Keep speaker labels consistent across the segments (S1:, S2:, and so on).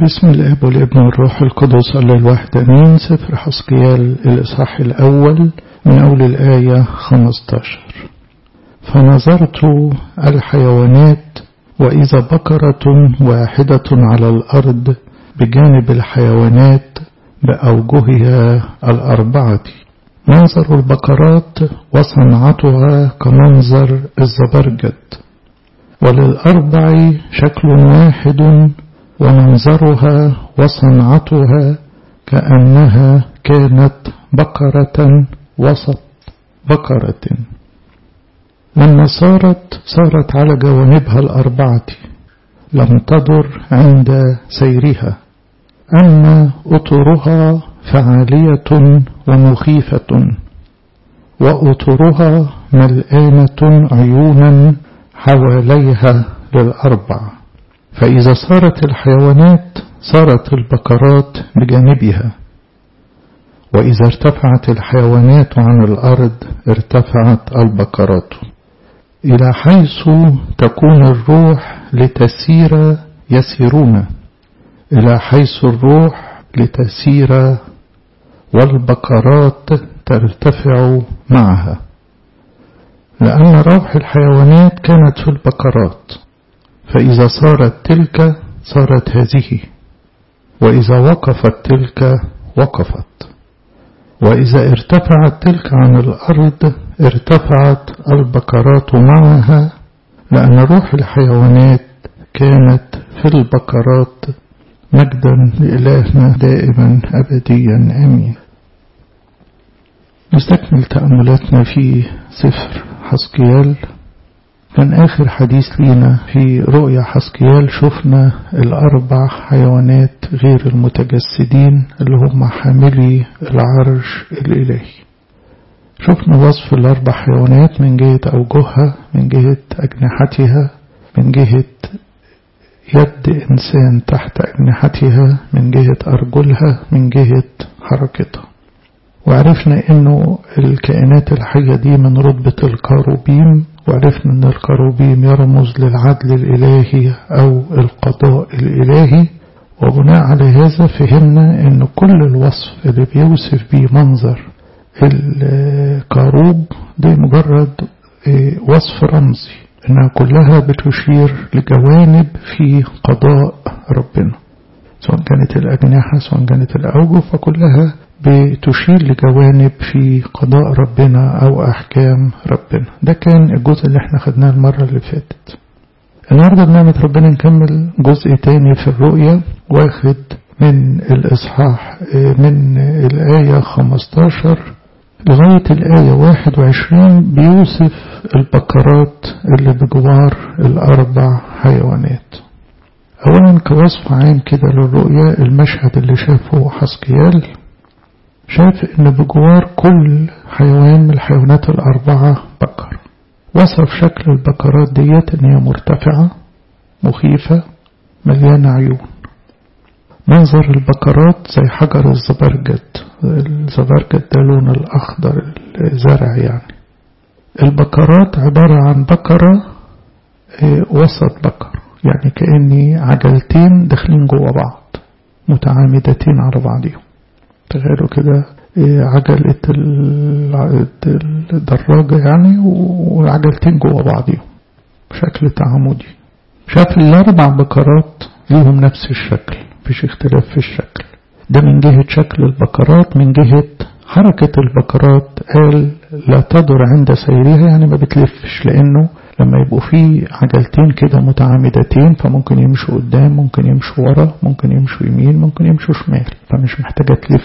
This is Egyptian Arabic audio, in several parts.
S1: بسم الاب والابن والروح القدس الله الواحد امين سفر حسقيال الاصحاح الاول من اول الايه 15 فنظرت الحيوانات واذا بقره واحده على الارض بجانب الحيوانات باوجهها الاربعه منظر البقرات وصنعتها كمنظر الزبرجد وللاربع شكل واحد ومنظرها وصنعتها كأنها كانت بقرة وسط بقرة لما صارت صارت على جوانبها الأربعة لم تضر عند سيرها أما أطرها فعالية ومخيفة وأطرها ملآنة عيونا حواليها للأربع فإذا صارت الحيوانات صارت البقرات بجانبها وإذا ارتفعت الحيوانات عن الأرض ارتفعت البقرات إلى حيث تكون الروح لتسير يسيرون إلى حيث الروح لتسير والبقرات ترتفع معها لأن روح الحيوانات كانت في البقرات فإذا صارت تلك صارت هذه وإذا وقفت تلك وقفت وإذا ارتفعت تلك عن الأرض ارتفعت البقرات معها لأن روح الحيوانات كانت في البقرات مجدا لإلهنا دائما أبديا آمين نستكمل تأملاتنا في سفر حسقيال كان آخر حديث لينا في رؤيا حسقيال شفنا الأربع حيوانات غير المتجسدين اللي هم حاملي العرش الإلهي شفنا وصف الأربع حيوانات من جهة أوجهها من جهة أجنحتها من جهة يد إنسان تحت أجنحتها من جهة أرجلها من جهة حركتها وعرفنا انه الكائنات الحية دي من رتبة الكاروبيم وعرفنا ان الكاروبيم يرمز للعدل الالهي او القضاء الالهي وبناء على هذا فهمنا ان كل الوصف اللي بيوصف بيه منظر الكاروب ده مجرد وصف رمزي انها كلها بتشير لجوانب في قضاء ربنا سواء كانت الأجنحة سواء كانت الأوجه فكلها بتشير لجوانب في قضاء ربنا أو أحكام ربنا ده كان الجزء اللي احنا خدناه المرة اللي فاتت النهاردة بنعمة ربنا نكمل جزء تاني في الرؤية واخد من الإصحاح من الآية 15 لغاية الآية 21 بيوصف البقرات اللي بجوار الأربع حيوانات أولا كوصف عام كده للرؤية المشهد اللي شافه حسقيال شاف ان بجوار كل حيوان من الحيوانات الاربعة بقر وصف شكل البقرات ديت ان هي مرتفعة مخيفة مليانة عيون منظر البقرات زي حجر الزبرجد الزبرجد ده لون الاخضر الزرع يعني البقرات عبارة عن بقرة وسط بقر يعني كأني عجلتين داخلين جوا بعض متعامدتين على بعضهم تخيلوا كده عجلة الدراجة يعني وعجلتين جوا بعضهم بشكل تعامدي شاف الأربع بقرات ليهم نفس الشكل مفيش اختلاف في الشكل ده من جهة شكل البقرات من جهة حركة البقرات قال لا تضر عند سيرها يعني ما بتلفش لأنه لما يبقوا في عجلتين كده متعامدتين فممكن يمشوا قدام ممكن يمشوا ورا ممكن يمشوا يمين ممكن يمشوا شمال فمش محتاجة تلف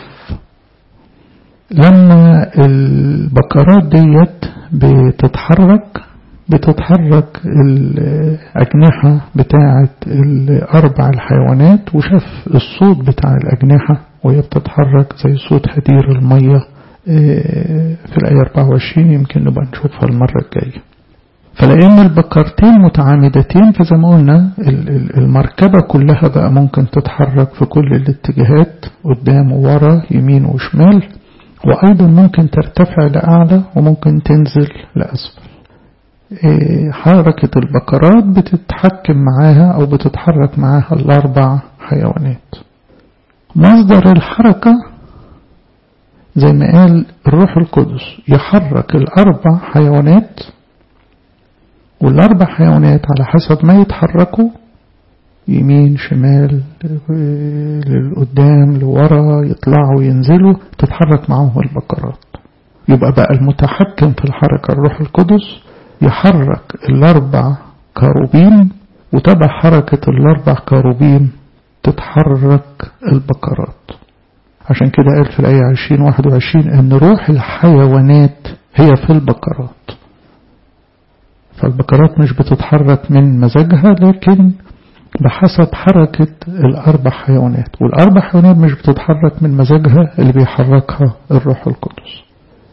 S1: لما البقرات ديت بتتحرك بتتحرك الأجنحة بتاعة الأربع الحيوانات وشاف الصوت بتاع الأجنحة وهي بتتحرك زي صوت هدير المية في الآية 24 يمكن نبقى نشوفها المرة الجاية فلأن البقرتين متعامدتين فزي ما قلنا المركبة كلها بقى ممكن تتحرك في كل الاتجاهات قدام وورا يمين وشمال وأيضا ممكن ترتفع لأعلى وممكن تنزل لأسفل حركة البقرات بتتحكم معاها أو بتتحرك معاها الأربع حيوانات مصدر الحركة زي ما قال الروح القدس يحرك الأربع حيوانات والأربع حيوانات على حسب ما يتحركوا يمين شمال للقدام لورا يطلعوا ينزلوا تتحرك معهم البقرات يبقى بقى المتحكم في الحركة الروح القدس يحرك الأربع كروبين وتبع حركة الأربع كروبين تتحرك البقرات عشان كده قال في الآية 20 21 أن روح الحيوانات هي في البقرات فالبقرات مش بتتحرك من مزاجها لكن بحسب حركة الأربع حيوانات والأربع حيوانات مش بتتحرك من مزاجها اللي بيحركها الروح القدس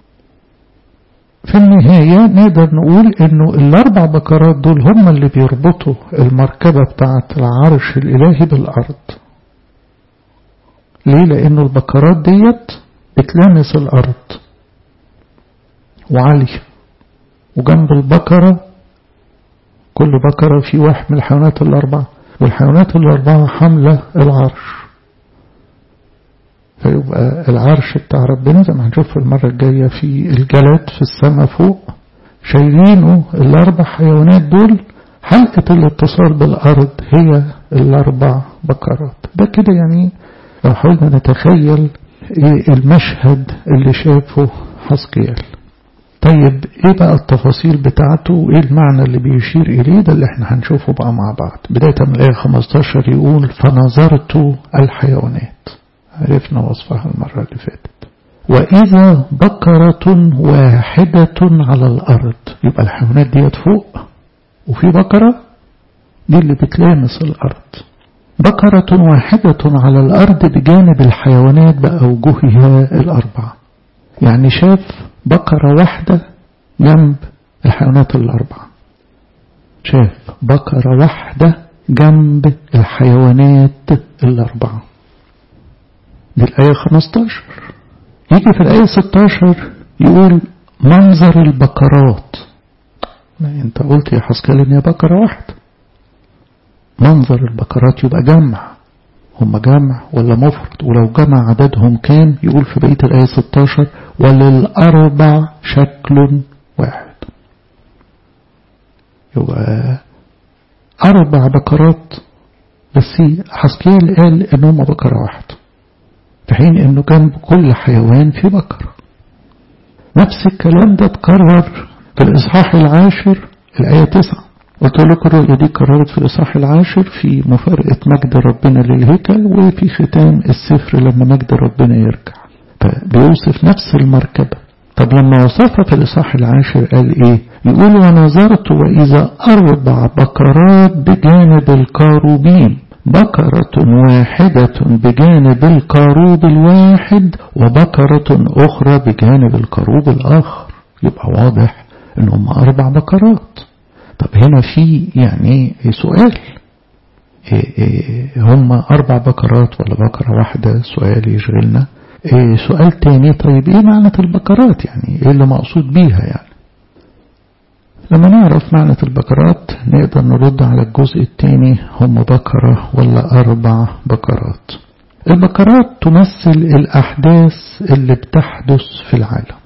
S1: في النهاية نقدر نقول انه الاربع بكرات دول هم اللي بيربطوا المركبة بتاعة العرش الالهي بالارض ليه لانه البكرات ديت بتلامس الارض وعالية وجنب البكرة كل بكرة في واحد من الحيوانات الاربعة والحيوانات الاربعة حاملة العرش فيبقى العرش بتاع ربنا زي ما هنشوف المرة الجاية في الجلد في السماء فوق شايلينه الأربع حيوانات دول حلقة الاتصال بالأرض هي الأربع بقرات ده كده يعني لو حاولنا نتخيل إيه المشهد اللي شافه حسقيال طيب ايه بقى التفاصيل بتاعته وايه المعنى اللي بيشير اليه ده اللي احنا هنشوفه بقى مع بعض بداية من الآية 15 يقول فنظرت الحيوانات عرفنا وصفها المرة اللي فاتت وإذا بقرة واحدة على الأرض يبقى الحيوانات ديت فوق وفي بقرة دي اللي بتلامس الأرض بقرة واحدة على الأرض بجانب الحيوانات بأوجهها الأربعة يعني شاف بقرة واحدة جنب الحيوانات الأربعة شاف بقرة واحدة جنب الحيوانات الأربعة دي الآية 15 يجي في الآية 16 يقول منظر البقرات انت قلت يا حسكال ان هي بقرة واحدة منظر البقرات يبقى جمع هم جمع ولا مفرد ولو جمع عددهم كام يقول في بقية الآية 16 وللأربع شكل واحد يبقى أربع بقرات بس حسكيل قال إن هم بقرة واحدة في حين إنه جنب كل حيوان في بقرة نفس الكلام ده اتكرر في الإصحاح العاشر الآية 9 قلت لكم الرؤية دي كررت في الإصحاح العاشر في مفارقة مجد ربنا للهيكل وفي ختام السفر لما مجد ربنا يرجع فبيوصف نفس المركبة طب لما وصفها في الإصحاح العاشر قال إيه يقول ونظرت وإذا أربع بقرات بجانب الكاروبين بقرة واحدة بجانب الكاروب الواحد وبقرة أخرى بجانب الكاروب الآخر يبقى واضح إن هم أربع بقرات طب هنا في يعني سؤال إيه إيه هم أربع بقرات ولا بقرة واحدة سؤال يشغلنا إيه سؤال تاني طيب إيه معنى البقرات يعني إيه اللي مقصود بيها يعني لما نعرف معنى البقرات نقدر نرد على الجزء الثاني هم بقرة ولا أربع بقرات البقرات تمثل الأحداث اللي بتحدث في العالم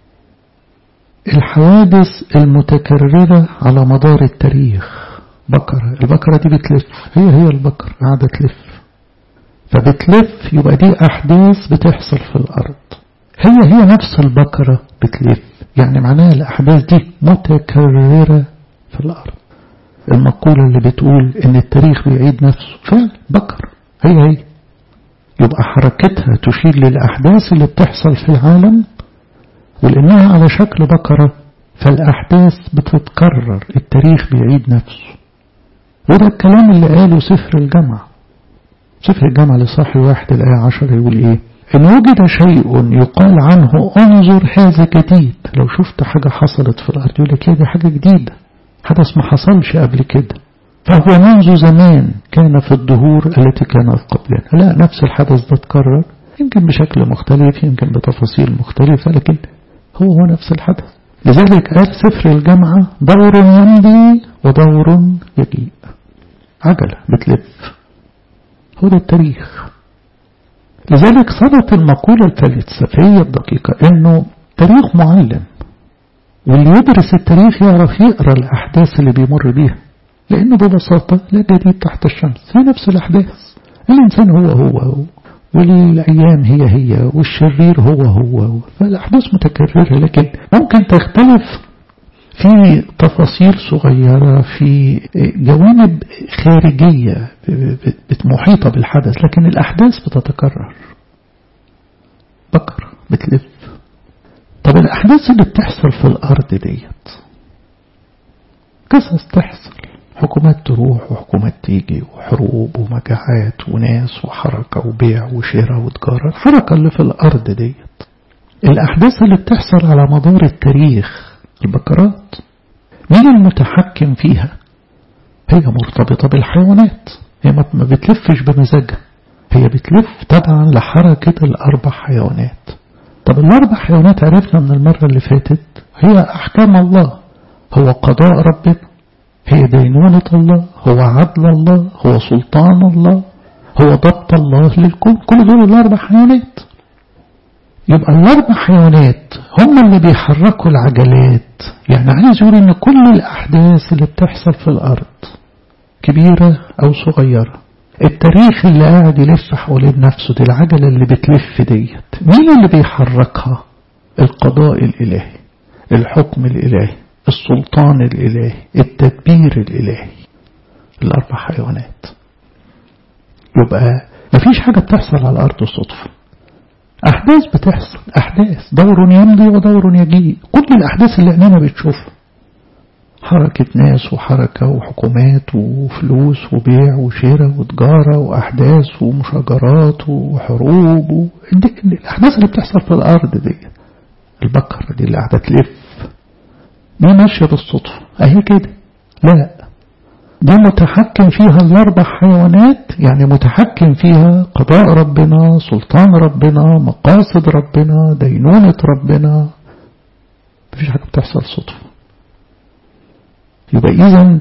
S1: الحوادث المتكررة على مدار التاريخ بقرة البقرة دي بتلف هي هي البقرة قاعدة تلف فبتلف يبقى دي أحداث بتحصل في الأرض هي هي نفس البقرة بتلف يعني معناها الأحداث دي متكررة في الأرض المقولة اللي بتقول إن التاريخ بيعيد نفسه فعلا بقرة هي هي يبقى حركتها تشير للأحداث اللي بتحصل في العالم ولأنها على شكل بقرة فالأحداث بتتكرر التاريخ بيعيد نفسه وده الكلام اللي قاله سفر الجامعة سفر الجامعة لصاحب واحد الآية عشر يقول إيه إن وجد شيء يقال عنه انظر هذا جديد لو شفت حاجة حصلت في الأرض يقول لك دي حاجة جديدة حدث ما حصلش قبل كده فهو منذ زمان كان في الدهور التي كانت قبلنا لا نفس الحدث ده اتكرر يمكن بشكل مختلف يمكن بتفاصيل مختلفة لكن هو هو نفس الحدث لذلك قال سفر الجامعة دور يمضي ودور يجيء عجلة بتلف هو ده التاريخ لذلك صارت المقولة الفلسفية الدقيقة انه تاريخ معلم واللي يدرس التاريخ يعرف يقرأ الأحداث اللي بيمر بيها لأنه ببساطة لا جديد تحت الشمس هي نفس الأحداث الإنسان هو هو, هو والأيام هي هي والشرير هو هو فالأحداث متكررة لكن ممكن تختلف في تفاصيل صغيرة في جوانب خارجية محيطة بالحدث لكن الأحداث بتتكرر بكر بتلف طب الأحداث اللي بتحصل في الأرض ديت قصص تحصل حكومات تروح وحكومات تيجي وحروب ومجاعات وناس وحركة وبيع وشراء وتجارة الحركة اللي في الأرض ديت الأحداث اللي بتحصل على مدار التاريخ البكرات مين المتحكم فيها هي مرتبطة بالحيوانات هي ما بتلفش بمزاجها هي بتلف تبعا لحركة الأربع حيوانات طب الأربع حيوانات عرفنا من المرة اللي فاتت هي أحكام الله هو قضاء ربنا هي دينونة الله هو عدل الله هو سلطان الله هو ضبط الله للكون كل دول الأربع حيوانات يبقى الأربع حيوانات هم اللي بيحركوا العجلات يعني عايز يقول إن كل الأحداث اللي بتحصل في الأرض كبيرة أو صغيرة التاريخ اللي قاعد يلف حوالين نفسه دي العجلة اللي بتلف ديت مين اللي بيحركها القضاء الإلهي الحكم الإلهي السلطان الإلهي التدبير الإلهي الأربع حيوانات يبقى مفيش حاجة بتحصل على الأرض صدفة أحداث بتحصل أحداث دور يمضي ودور يجيء كل الأحداث اللي عينينا بتشوفها حركة ناس وحركة وحكومات وفلوس وبيع وشراء وتجارة وأحداث ومشاجرات وحروب و... الأحداث اللي بتحصل في الأرض دي البقرة دي اللي قاعدة تلف دي ماشية بالصدفة أهي كده لا دي متحكم فيها الأربع حيوانات يعني متحكم فيها قضاء ربنا سلطان ربنا مقاصد ربنا دينونة ربنا مفيش حاجة بتحصل صدفة يبقى إذا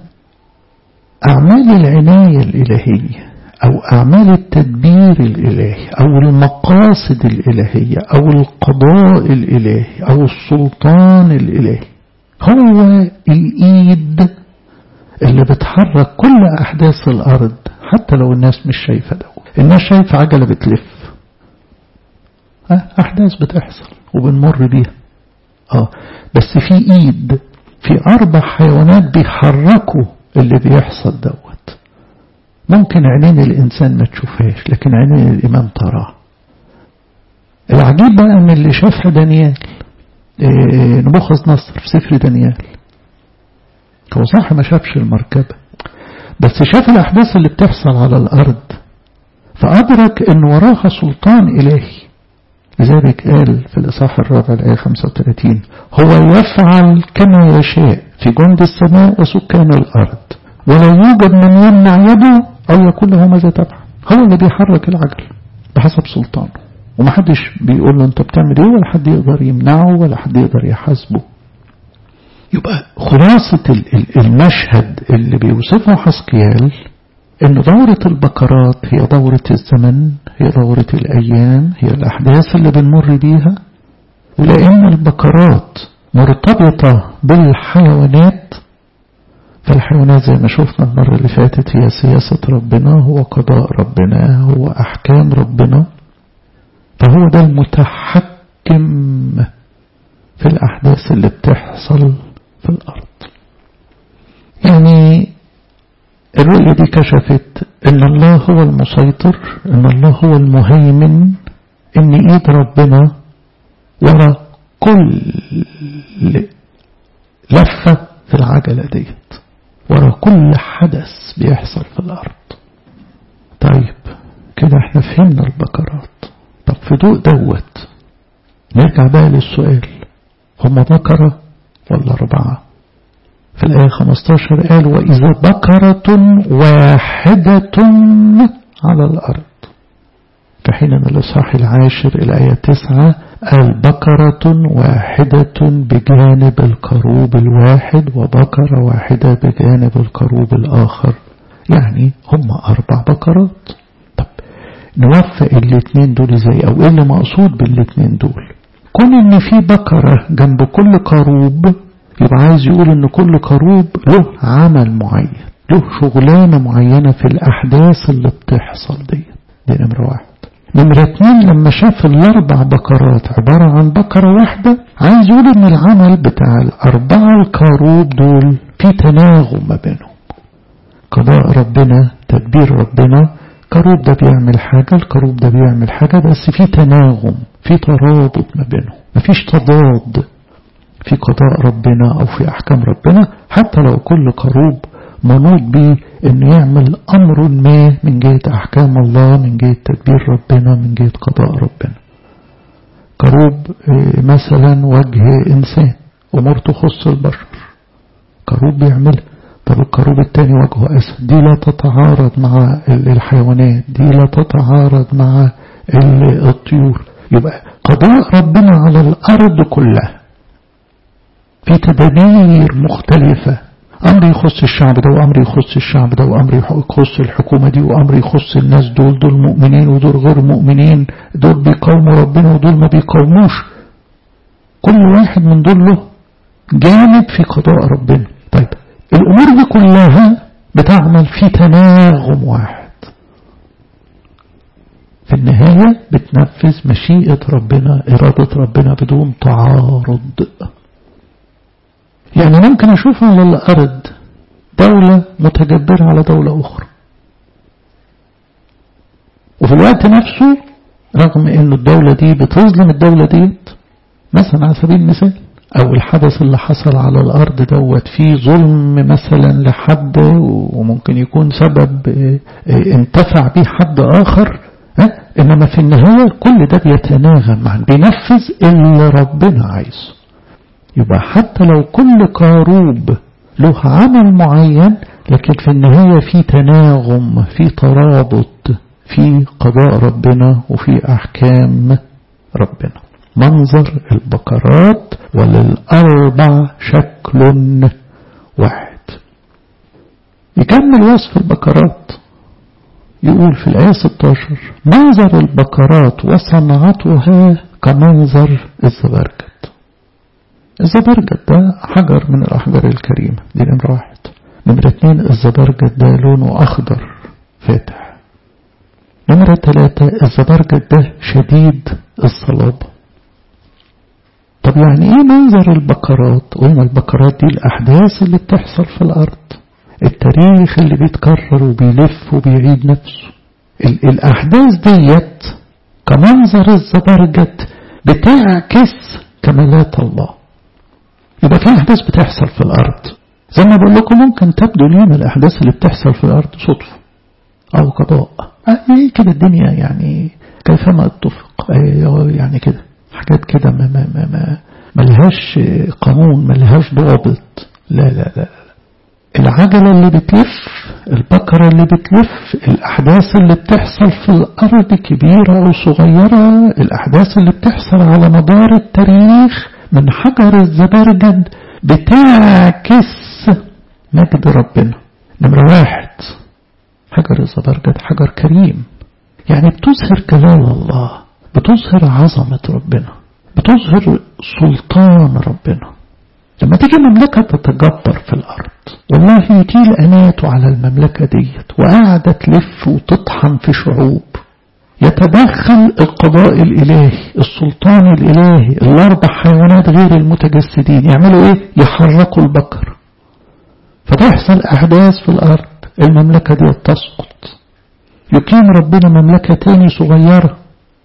S1: أعمال العناية الإلهية أو أعمال التدبير الإلهي أو المقاصد الإلهية أو القضاء الإلهي أو السلطان الإلهي هو الإيد اللي بتحرك كل أحداث الأرض حتى لو الناس مش شايفة ده الناس شايفة عجلة بتلف أحداث بتحصل وبنمر بيها آه بس في إيد في أربع حيوانات بيحركوا اللي بيحصل دوت ممكن عينين الإنسان ما تشوفهاش لكن عينين الإمام تراه العجيب بقى من اللي شافها دانيال إيه نبوخذ نصر في سفر دانيال هو صح ما شافش المركبة بس شاف الأحداث اللي بتحصل على الأرض فأدرك أن وراها سلطان إلهي لذلك قال في الإصحاح الرابع الآية 35 هو يفعل كما يشاء في جند السماء وسكان الأرض ولا يوجد من يمنع يده أو يكون له ماذا تبع هو اللي بيحرك العجل بحسب سلطانه ومحدش بيقول له انت بتعمل ايه ولا حد يقدر يمنعه ولا حد يقدر يحاسبه يبقى خلاصة المشهد اللي بيوصفه حسقيال ان دورة البكرات هي دورة الزمن هي دورة الأيام هي الأحداث اللي بنمر بيها ولأن البكرات مرتبطة بالحيوانات فالحيوانات زي ما شفنا المرة اللي فاتت هي سياسة ربنا هو قضاء ربنا هو أحكام ربنا فهو ده المتحكم في الأحداث اللي بتحصل في الأرض يعني الرؤية دي كشفت ان الله هو المسيطر ان الله هو المهيمن ان ايد ربنا ورا كل لفة في العجلة ديت ورا كل حدث بيحصل في الأرض طيب كده احنا فهمنا البكرات طب في ضوء دوت نرجع بقى للسؤال هم بكرة ولا أربعة في الآية 15 قال وإذا بكرة واحدة على الأرض في حين من الإصحاح العاشر الآية 9 قال بكرة واحدة بجانب الكروب الواحد وبكرة واحدة بجانب الكروب الآخر يعني هم أربع بكرات طب نوفق الاثنين دول ازاي أو إيه اللي مقصود بالاثنين دول كون إن في بكرة جنب كل كروب يبقى عايز يقول إن كل كروب له عمل معين له شغلانة معينة في الأحداث اللي بتحصل دي دي نمرة واحد نمرة اتنين لما شاف الأربع بكرات عبارة عن بكرة واحدة عايز يقول إن العمل بتاع الأربعة الكروب دول في تناغم ما بينهم قضاء ربنا تدبير ربنا كروب ده بيعمل حاجة الكروب ده بيعمل حاجة بس في تناغم في ترابط ما بينهم مفيش تضاد في قضاء ربنا أو في أحكام ربنا حتى لو كل كروب منوط به انه يعمل امر ما من جهة احكام الله من جهة تدبير ربنا من جهة قضاء ربنا كروب مثلا وجه انسان امور تخص البشر كروب بيعملها طب الكروب التاني وجهه اسد دي لا تتعارض مع الحيوانات دي لا تتعارض مع الطيور يبقى قضاء ربنا على الارض كلها في تدابير مختلفة أمر يخص الشعب ده وأمر يخص الشعب ده وأمر يخص الحكومة دي وأمر يخص الناس دول دول مؤمنين ودول غير مؤمنين دول بيقاوموا ربنا ودول ما بيقاوموش كل واحد من دول له جانب في قضاء ربنا طيب الأمور دي كلها بتعمل في تناغم واحد في النهاية بتنفذ مشيئة ربنا إرادة ربنا بدون تعارض يعني ممكن أشوف على الأرض دولة متجبرة على دولة أخرى وفي الوقت نفسه رغم أن الدولة دي بتظلم الدولة ديت مثلا على سبيل المثال أو الحدث اللي حصل على الأرض دوت فيه ظلم مثلا لحد وممكن يكون سبب انتفع به حد آخر إنما في النهاية كل ده بيتناغم معا بينفذ اللي ربنا عايزه يبقى حتى لو كل كاروب له عمل معين لكن في النهاية في تناغم في ترابط في قضاء ربنا وفي أحكام ربنا منظر البقرات وللأربع شكل واحد يكمل وصف البقرات يقول في الآية 16 منظر البقرات وصنعتها كمنظر الزبرجد الزبرجد ده حجر من الأحجار الكريمة دي نمرة واحد نمرة اتنين الزبرجد ده لونه أخضر فاتح نمرة ثلاثة الزبرجد ده شديد الصلابة طب يعني ايه منظر البقرات قلنا البقرات دي الأحداث اللي بتحصل في الأرض التاريخ اللي بيتكرر وبيلف وبيعيد نفسه الأحداث ديت كمنظر الزبرجد بتعكس كمالات الله يبقى في أحداث بتحصل في الأرض زي ما بقول لكم ممكن تبدو لينا الأحداث اللي بتحصل في الأرض صدفة أو قضاء يعني كده الدنيا يعني كيفما اتفق يعني كده حاجات كده ما ما ما ما ملهاش قانون ملهاش ضابط لا لا لا العجلة اللي بتلف البقرة اللي بتلف الأحداث اللي بتحصل في الأرض كبيرة أو صغيرة الأحداث اللي بتحصل على مدار التاريخ من حجر الزبرجد بتعكس مجد ربنا نمرة واحد حجر الزبرجد حجر كريم يعني بتظهر جلال الله بتظهر عظمة ربنا بتظهر سلطان ربنا لما تيجي مملكة تتجبر في الأرض والله يطيل أناته على المملكة ديت وقاعدة تلف وتطحن في شعوب يتدخل القضاء الإلهي السلطان الإلهي الأربع حيوانات غير المتجسدين يعملوا إيه يحركوا البقر فتحصل أحداث في الأرض المملكة دي تسقط يقيم ربنا مملكة تاني صغيرة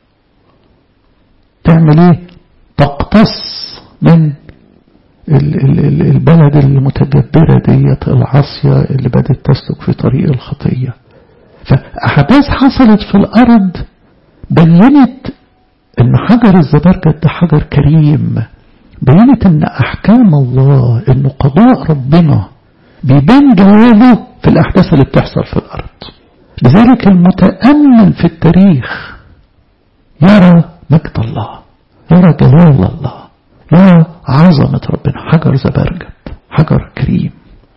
S1: تعمل إيه تقتص من البلد المتجبرة ديت العاصية اللي بدأت تسلك في طريق الخطية فأحداث حصلت في الأرض بينت أن حجر الزبرجد ده حجر كريم بينت أن أحكام الله أن قضاء ربنا بيبان جلاله في الأحداث اللي بتحصل في الأرض لذلك المتأمل في التاريخ يرى مجد الله يرى جلال الله يرى عظمة ربنا حجر زبرجد حجر كريم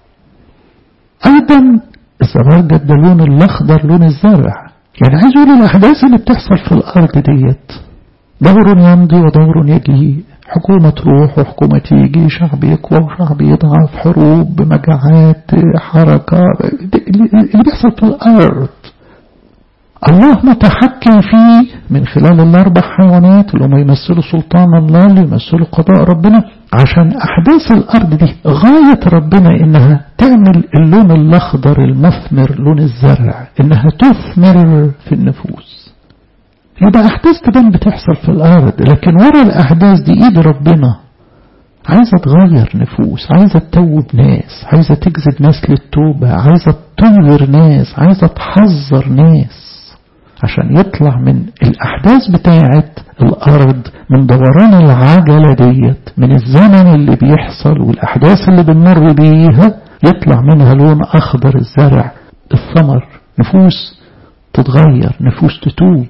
S1: أيضا الزبرجد ده لون الأخضر لون الزرع يعني عايز يقول الأحداث اللي بتحصل في الأرض ديت دور يمضي ودور يجي حكومة تروح وحكومة تيجي شعب يقوى وشعب يضعف حروب مجاعات حركة اللي بيحصل في الأرض الله متحكم فيه من خلال الأربع حيوانات اللي هم يمثلوا سلطان الله اللي يمثلوا قضاء ربنا عشان أحداث الأرض دي غاية ربنا إنها تعمل اللون الأخضر المثمر لون الزرع إنها تثمر في النفوس يبقى أحداث تبان بتحصل في الأرض لكن ورا الأحداث دي إيد ربنا عايزة تغير نفوس عايزة تتوب ناس عايزة تجذب ناس للتوبة عايزة تنذر ناس عايزة تحذر ناس عشان يطلع من الأحداث بتاعة الأرض من دوران العجلة ديت من الزمن اللي بيحصل والأحداث اللي بنمر بيها يطلع منها لون أخضر الزرع الثمر نفوس تتغير نفوس تتوب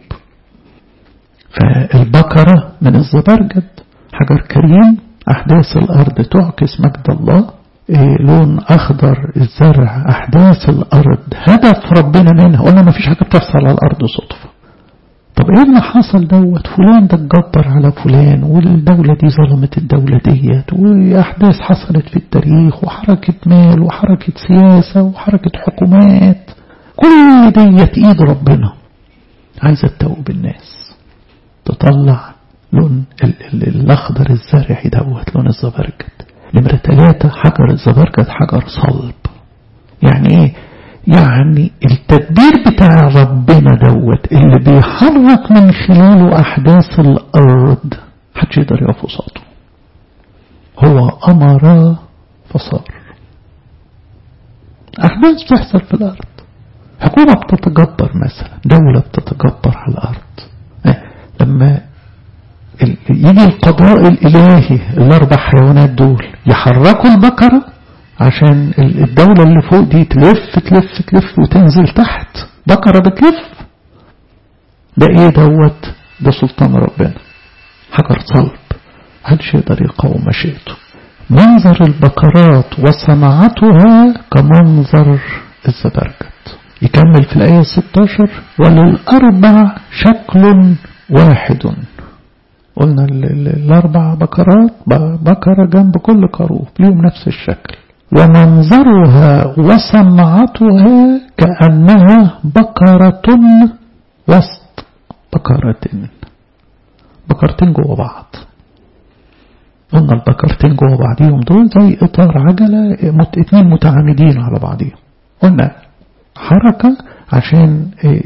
S1: فالبكرة من الزبرجد حجر كريم أحداث الأرض تعكس مجد الله إيه لون أخضر الزرع أحداث الأرض هدف ربنا منها قلنا ما فيش حاجة بتحصل على الأرض صدفة طب إيه اللي حصل دوت فلان ده اتجبر على فلان والدولة دي ظلمت الدولة ديت وأحداث حصلت في التاريخ وحركة مال وحركة سياسة وحركة حكومات كل ديت إيد ربنا عايزة تتوب الناس تطلع لون الأخضر الزرعي دوت لون الزبرجد نمرة ثلاثة حجر الزبرجد حجر صلب يعني ايه يعني التدبير بتاع ربنا دوت اللي بيحرك من خلاله أحداث الأرض محدش يقدر يقف قصاده هو أمر فصار أحداث بتحصل في الأرض حكومة بتتجبر مثلا دولة بتتجبر على الأرض لما يجي القضاء الإلهي الأربع حيوانات دول يحركوا البقرة عشان الدولة اللي فوق دي تلف تلف تلف وتنزل تحت بقرة بتلف ده ايه دوت ده سلطان ربنا حجر صلب محدش يقدر يقاوم مشيئته منظر البقرات وصنعتها كمنظر الزبرجد يكمل في الآية 16 وللأربع شكل واحد قلنا الأربع بقرات بقرة جنب كل خروف ليهم نفس الشكل ومنظرها وصنعتها كأنها بقرة وسط بقرتين بقرتين جوه بعض قلنا البقرتين جوه بعضيهم دول زي إطار عجلة مت... اتنين متعامدين على بعضيهم قلنا حركة عشان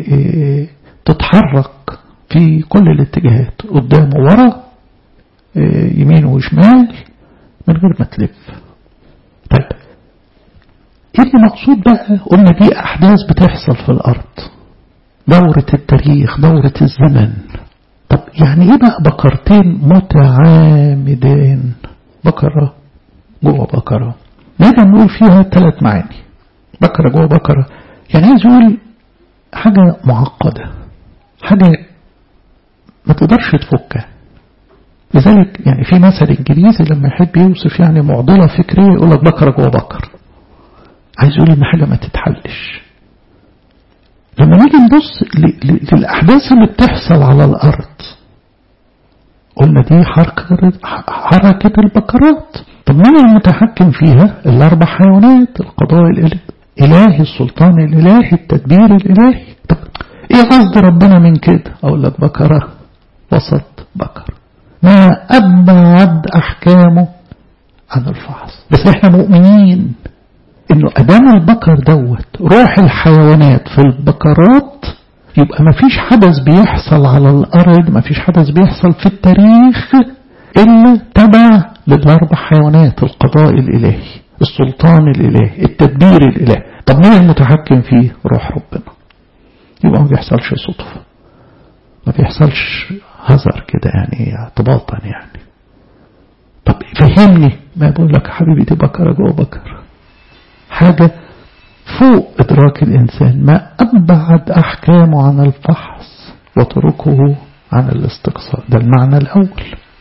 S1: تتحرك في كل الاتجاهات قدام وورا يمين وشمال من غير ما تلف طيب ايه اللي مقصود بقى قلنا دي احداث بتحصل في الارض دورة التاريخ دورة الزمن طب يعني ايه بقى بقرتين متعامدين بقرة جوه بقرة نقدر نقول فيها ثلاث معاني بقرة جوه بقرة يعني عايز يقول حاجة معقدة حاجة ما تقدرش تفكها لذلك يعني في مثل انجليزي لما يحب يوصف يعني معضلة فكرية يقول لك بكرة جوه بكر عايز يقول ان حاجة ما تتحلش لما نيجي نبص للأحداث اللي بتحصل على الأرض قلنا دي حركة, حركة البكرات طب مين المتحكم فيها الأربع حيوانات القضاء الإلهي السلطان الإلهي التدبير الإلهي طب ايه قصد ربنا من كده اقول لك بكرة وسط بكر ما أبعد أحكامه عن الفحص بس احنا مؤمنين انه ادام البكر دوت روح الحيوانات في البكرات يبقى ما فيش حدث بيحصل على الارض ما فيش حدث بيحصل في التاريخ الا تبع للاربع حيوانات القضاء الالهي السلطان الالهي التدبير الالهي طب مين المتحكم فيه روح ربنا يبقى ما بيحصلش صدفة ما بيحصلش هزر كده يعني اعتباطا يعني طب فهمني ما بقول لك حبيبي دي بكرة جوه بكر حاجة فوق إدراك الإنسان ما أبعد أحكامه عن الفحص وتركه عن الاستقصاء ده المعنى الأول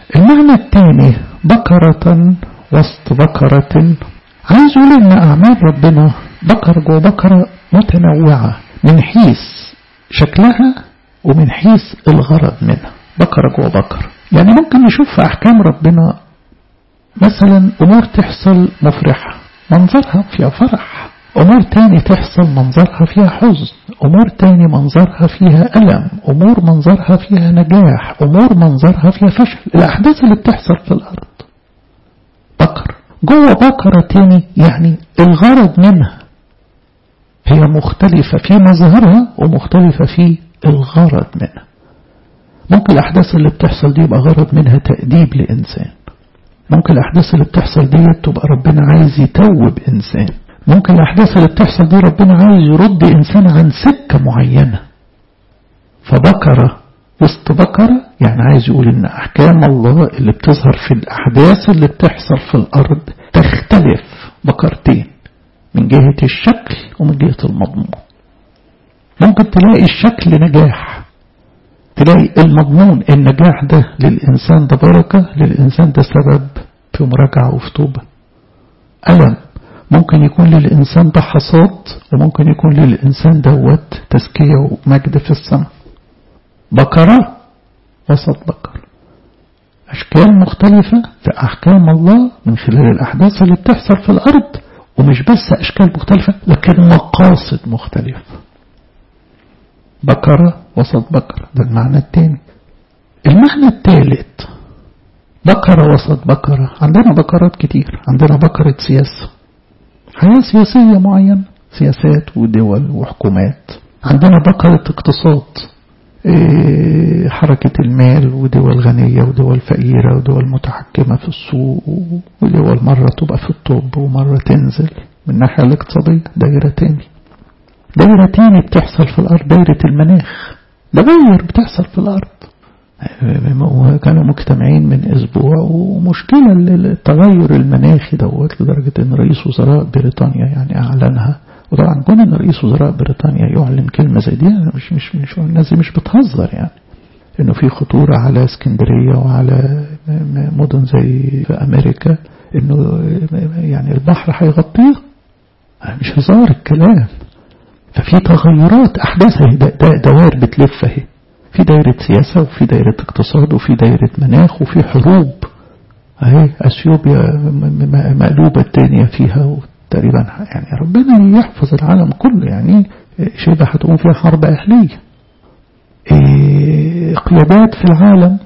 S1: المعنى الثاني بكرة وسط بكرة عايز يقول ان اعمال ربنا بكر جوه بكرة متنوعة من حيث شكلها ومن حيث الغرض منها بكرة جوه بكر يعني ممكن نشوف في احكام ربنا مثلا امور تحصل مفرحة منظرها فيها فرح أمور تاني تحصل منظرها فيها حزن أمور تاني منظرها فيها ألم أمور منظرها فيها نجاح أمور منظرها فيها فشل الأحداث اللي بتحصل في الأرض بكر جوه بكرة تاني يعني الغرض منها هي مختلفة في مظهرها ومختلفة في الغرض منها ممكن الأحداث اللي بتحصل دي يبقى غرض منها تأديب لإنسان ممكن الأحداث اللي بتحصل دي تبقى ربنا عايز يتوب إنسان ممكن الأحداث اللي بتحصل دي ربنا عايز يرد إنسان عن سكة معينة فبكرة وسط بكرة يعني عايز يقول إن أحكام الله اللي بتظهر في الأحداث اللي بتحصل في الأرض تختلف بكرتين من جهة الشكل ومن جهة المضمون ممكن تلاقي الشكل نجاح تلاقي المضمون النجاح ده للإنسان ده بركة للإنسان ده سبب في مراجعة وفي توبة ألم ممكن يكون للإنسان ده حصاد وممكن يكون للإنسان دوت تزكية ومجد في السماء بكرة وسط بكر أشكال مختلفة في أحكام الله من خلال الأحداث اللي بتحصل في الأرض ومش بس أشكال مختلفة لكن مقاصد مختلفة بكرة وسط بكرة ده المعنى الثاني المعنى الثالث بكرة وسط بكرة عندنا بكرات كتير عندنا بكرة سياسة حياة سياسية معينة سياسات ودول وحكومات عندنا بكرة اقتصاد إيه حركة المال ودول غنية ودول فقيرة ودول متحكمة في السوق ودول مرة تبقى في الطب ومرة تنزل من الناحية الاقتصادية دايرة تاني دايرة تاني بتحصل في الأرض دايرة المناخ دواير بتحصل في الأرض كانوا مجتمعين من أسبوع ومشكلة التغير المناخي دوت لدرجة أن رئيس وزراء بريطانيا يعني أعلنها وطبعا كون أن رئيس وزراء بريطانيا يعلن كلمة زي دي مش مش مش الناس دي مش بتهزر يعني إنه في خطورة على اسكندرية وعلى مدن زي في أمريكا إنه يعني البحر هيغطيه مش هزار الكلام ففي تغيرات أحداث دوائر بتلف اهي في دايرة سياسة وفي دايرة اقتصاد وفي دايرة مناخ وفي حروب اهي اثيوبيا مقلوبة الدنيا فيها تقريبا يعني ربنا يحفظ العالم كله يعني شبه هتقوم فيها حرب أهلية قيادات في العالم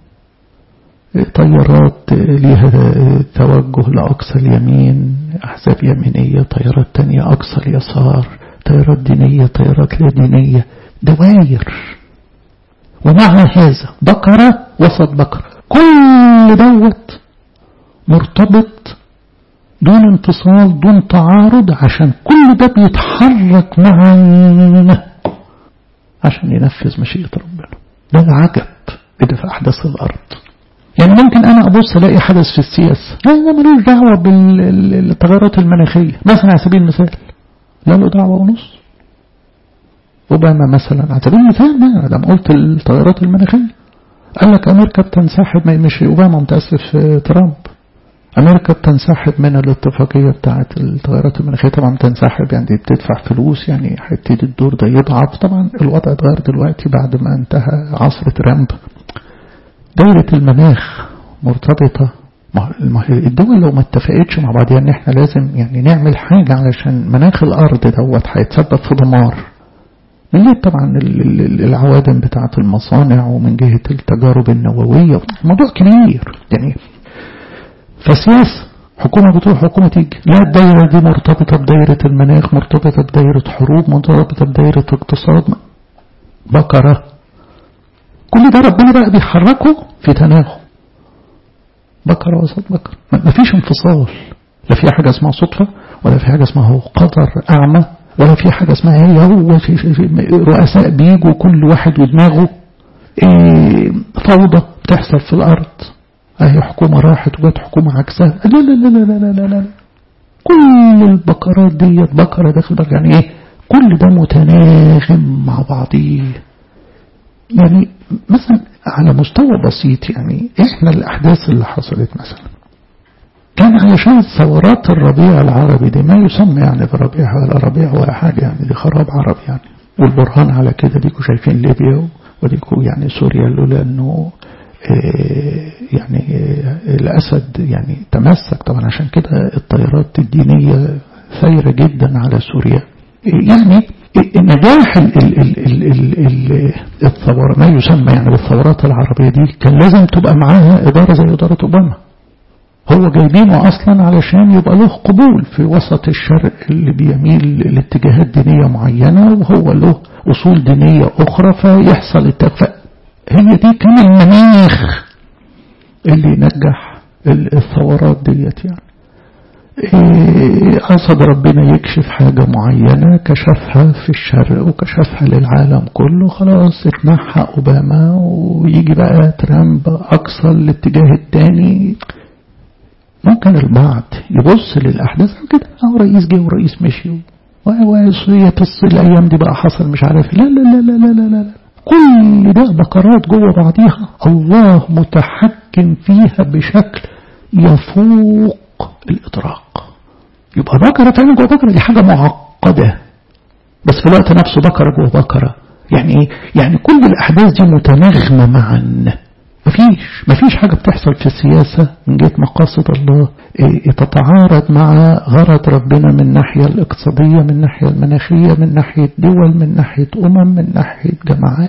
S1: طيارات ليها توجه لأقصى اليمين أحزاب يمينية طيارات تانية أقصى اليسار طيارات دينية طيارات لا دينية دواير ومع هذا بقرة وسط بقرة كل دوت مرتبط دون انفصال دون تعارض عشان كل ده بيتحرك معا عشان ينفذ مشيئة ربنا ده العجب اللي في أحداث الأرض يعني ممكن أنا أبص ألاقي حدث في السياسة لا ده ملوش دعوة بالتغيرات المناخية مثلا على سبيل المثال لا له دعوة ونص أوباما مثلا على سبيل المثال ما دام قلت التغيرات المناخية قال لك أمريكا بتنسحب مش أوباما متأسف ترامب أمريكا بتنسحب من الاتفاقية بتاعة التغيرات المناخية طبعا بتنسحب يعني بتدفع فلوس يعني هيبتدي الدور ده يضعف طبعا الوضع اتغير دلوقتي بعد ما انتهى عصر ترامب دورة المناخ مرتبطة الدول لو ما اتفقتش مع بعضها ان احنا لازم يعني نعمل حاجة علشان مناخ الارض دوت هيتسبب في دمار من جهة طبعا العوادم بتاعة المصانع ومن جهة التجارب النووية موضوع كبير يعني فسياسة حكومة بتروح حكومة تيجي لا الدايرة دي مرتبطة بدايرة المناخ مرتبطة بدايرة حروب مرتبطة بدايرة اقتصاد بكرة كل ده ربنا بقى بيحركه في تناغم بكرة وسط بكرة مفيش انفصال لا في حاجة اسمها صدفة ولا في حاجة اسمها قدر أعمى ولا في حاجة اسمها هي هو في, في, في رؤساء بيجوا كل واحد ودماغه ايه فوضى بتحصل في الأرض اهي حكومة راحت وجت حكومة عكسها لا لا لا لا لا لا لا كل البقرات ديت بقرة داخل بقرة يعني ايه كل ده متناغم مع بعضيه يعني مثلا على مستوى بسيط يعني احنا الاحداث اللي حصلت مثلا كان علشان ثورات الربيع العربي دي ما يسمى يعني بربيع ولا ربيع ولا حاجة يعني دي خراب عربي يعني والبرهان على كده ديكوا شايفين ليبيا وديكوا يعني سوريا لولا انه يعني الأسد يعني تمسك طبعا عشان كده الطيارات الدينية ثايرة جدا على سوريا يعني نجاح الثورة ما يسمى يعني بالثورات العربية دي كان لازم تبقى معاها إدارة زي إدارة أوباما هو جايبينه أصلا علشان يبقى له قبول في وسط الشرق اللي بيميل لاتجاهات دينية معينة وهو له أصول دينية أخرى فيحصل اتفاق هي دي كان المناخ اللي ينجح الثورات ديت يعني قصد ربنا يكشف حاجة معينة كشفها في الشرق وكشفها للعالم كله خلاص اتنحى أوباما ويجي بقى ترامب أقصى الاتجاه التاني ممكن البعض يبص للأحداث كده أو رئيس جه ورئيس مشي وهي الأيام دي بقى حصل مش عارف لا لا لا لا لا لا, لا. كل ده بقرات جوه بعضيها الله متحكم فيها بشكل يفوق الإدراك يبقى بكرة تعمل جوه بكرة دي حاجة معقدة بس في الوقت نفسه بكرة جوه بكرة يعني ايه؟ يعني كل الأحداث دي متناغمة معا مفيش مفيش حاجة بتحصل في السياسة من جهة مقاصد الله إيه تتعارض مع غرض ربنا من الناحية الاقتصادية من الناحية المناخية من ناحية دول من ناحية أمم من ناحية جماعات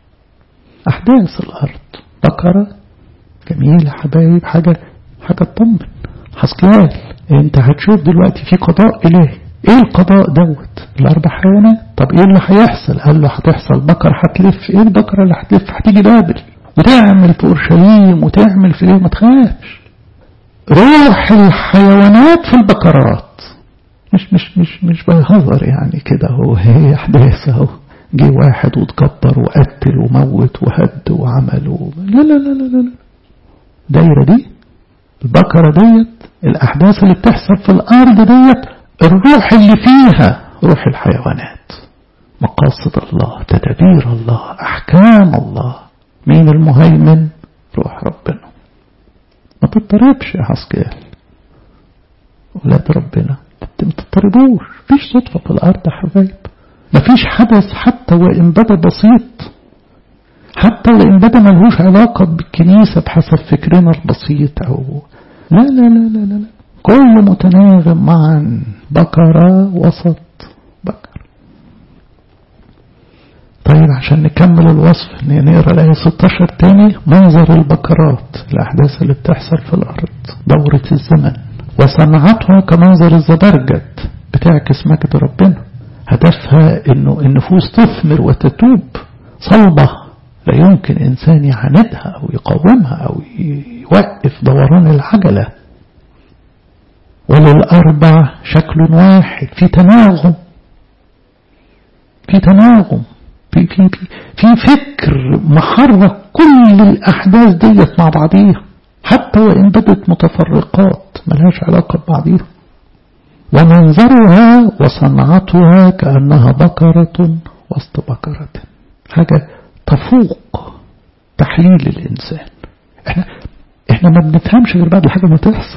S1: أحداث الأرض بكرة جميلة حبايب حاجة حاجة تطمن حسكيال انت هتشوف دلوقتي في قضاء إلهي ايه القضاء دوت الاربع حيوانات طب ايه اللي هيحصل قال له هتحصل بكر هتلف ايه البكرة اللي هتلف هتيجي بابل وتعمل في اورشليم وتعمل في ايه ما تخافش روح الحيوانات في البقرات مش مش مش مش بيهزر يعني كده هو هي احداث اهو جه واحد وتكبر وقتل وموت وهد وعمل و... لا لا لا لا لا دايرة دي البقرة ديت الأحداث اللي بتحصل في الأرض ديت الروح اللي فيها روح الحيوانات مقاصد الله تدابير الله أحكام الله مين المهيمن روح ربنا ما تضطربش يا حسكيال ولاد ربنا ما تضطربوش مفيش صدفة في الأرض يا حبايب مفيش حدث حتى وإن بدا بسيط حتى وإن بدا ملهوش علاقة بالكنيسة بحسب فكرنا البسيط أو لا لا لا لا لا, لا. كله متناغم معا بكرة وسط بكر طيب عشان نكمل الوصف نقرا الآية 16 تاني منظر البكرات الأحداث اللي بتحصل في الأرض دورة الزمن وصنعتها كمنظر الزبرجد بتعكس مجد ربنا هدفها انه النفوس تثمر وتتوب صلبة لا يمكن انسان يعاندها او يقاومها او يوقف دوران العجلة وللأربع شكل واحد في تناغم في تناغم في في في, في فكر محرك كل الأحداث ديت مع بعضيها حتى وإن بدت متفرقات ملهاش علاقة ببعضيها ومنظرها وصنعتها كأنها بكرة وسط بكرة حاجة تفوق تحليل الإنسان احنا احنا ما بنفهمش غير بعد الحاجة ما تحصل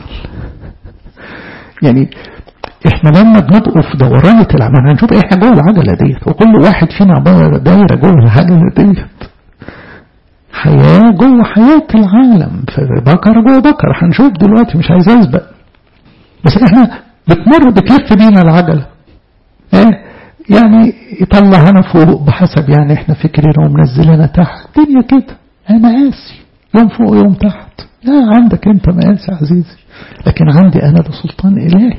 S1: يعني احنا لما بنبقوا في دورانة العمل هنشوف احنا جوه العجلة ديت وكل واحد فينا دايرة جوه العجلة ديت حياة جوه حياة العالم بكر جوه بكر هنشوف دلوقتي مش عايز اسبق بس احنا بتمر بتلف بينا العجلة ايه يعني يطلع هنا فوق بحسب يعني احنا فكرنا ومنزلنا تحت الدنيا كده ايه مقاسي يوم فوق يوم تحت لا عندك انت مقاسي عزيزي لكن عندي انا ده سلطان الهي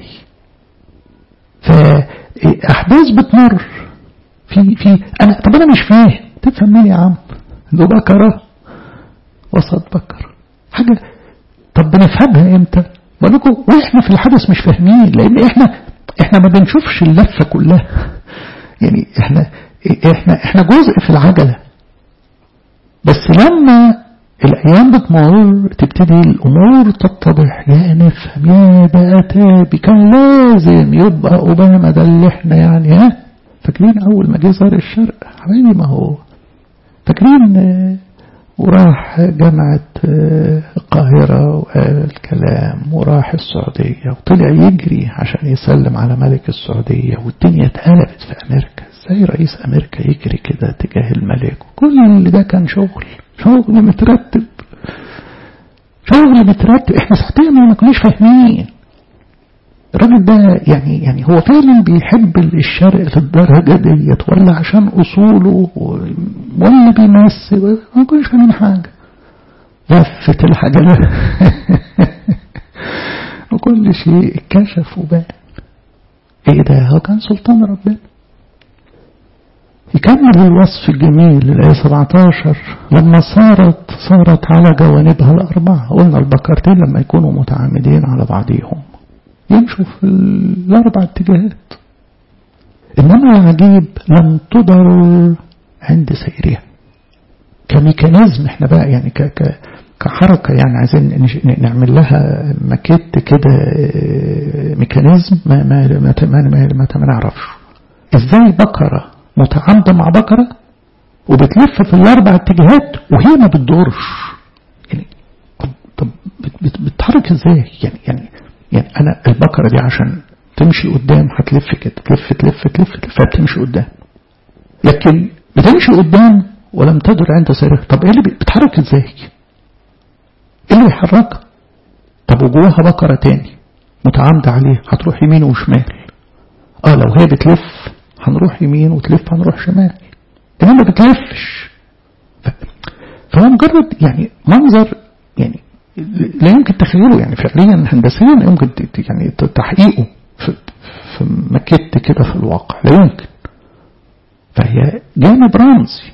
S1: فاحداث بتمر في في انا طب انا مش فاهم تفهم مين يا عم ده بكره وسط بكر حاجه طب بنفهمها امتى بقول لكم واحنا في الحدث مش فاهمين لان احنا احنا ما بنشوفش اللفه كلها يعني احنا احنا احنا جزء في العجله بس لما الايام بتمر تبتدي الامور تتضح يا نفهم يا بقى تابي كان لازم يبقى اوباما ده اللي احنا يعني ها فاكرين اول ما جه ظهر الشرق حبايبي ما هو فاكرين وراح جامعة القاهرة وقال الكلام وراح السعودية وطلع يجري عشان يسلم على ملك السعودية والدنيا اتقلبت في أمريكا ازاي رئيس أمريكا يجري كده تجاه الملك كل اللي ده كان شغل شغل مترتب شغل مترتب احنا ساعتها ما كناش فاهمين الراجل ده يعني يعني هو فعلا بيحب الشرق للدرجة ديت ولا عشان أصوله ولا بيمثل ما كناش فاهمين حاجة لفت الحاجة وكل شيء اتكشف وبان ايه ده هو كان سلطان ربنا يكمل الوصف الجميل الآية 17 لما صارت صارت على جوانبها الأربعة قلنا البكرتين لما يكونوا متعامدين على بعضهم يمشوا في الأربع اتجاهات إنما العجيب لم تضر عند سيرها كميكانيزم احنا بقى يعني ك ك كحركة يعني عايزين نعمل لها ماكيت كده ميكانيزم ما ما ما, ما, ما, ما, ما نعرفش ازاي بقرة متعامدة مع بقرة وبتلف في الأربع اتجاهات وهي ما بتدورش يعني طب بتتحرك ازاي يعني يعني يعني أنا البقرة دي عشان تمشي قدام هتلف كده تلف تلف تلف تلف بتمشي قدام لكن بتمشي قدام ولم تدر عند سيرها طب ايه اللي بتتحرك ازاي ايه اللي بيحركها طب وجواها بقرة تاني متعامدة عليه هتروح يمين وشمال اه لو هي بتلف هنروح يمين وتلف هنروح شمال انما ما بتلفش فهو مجرد يعني منظر يعني لا يمكن تخيله يعني فعليا هندسيا يمكن يعني تحقيقه في, في مكت كده في الواقع لا يمكن فهي جانب رمزي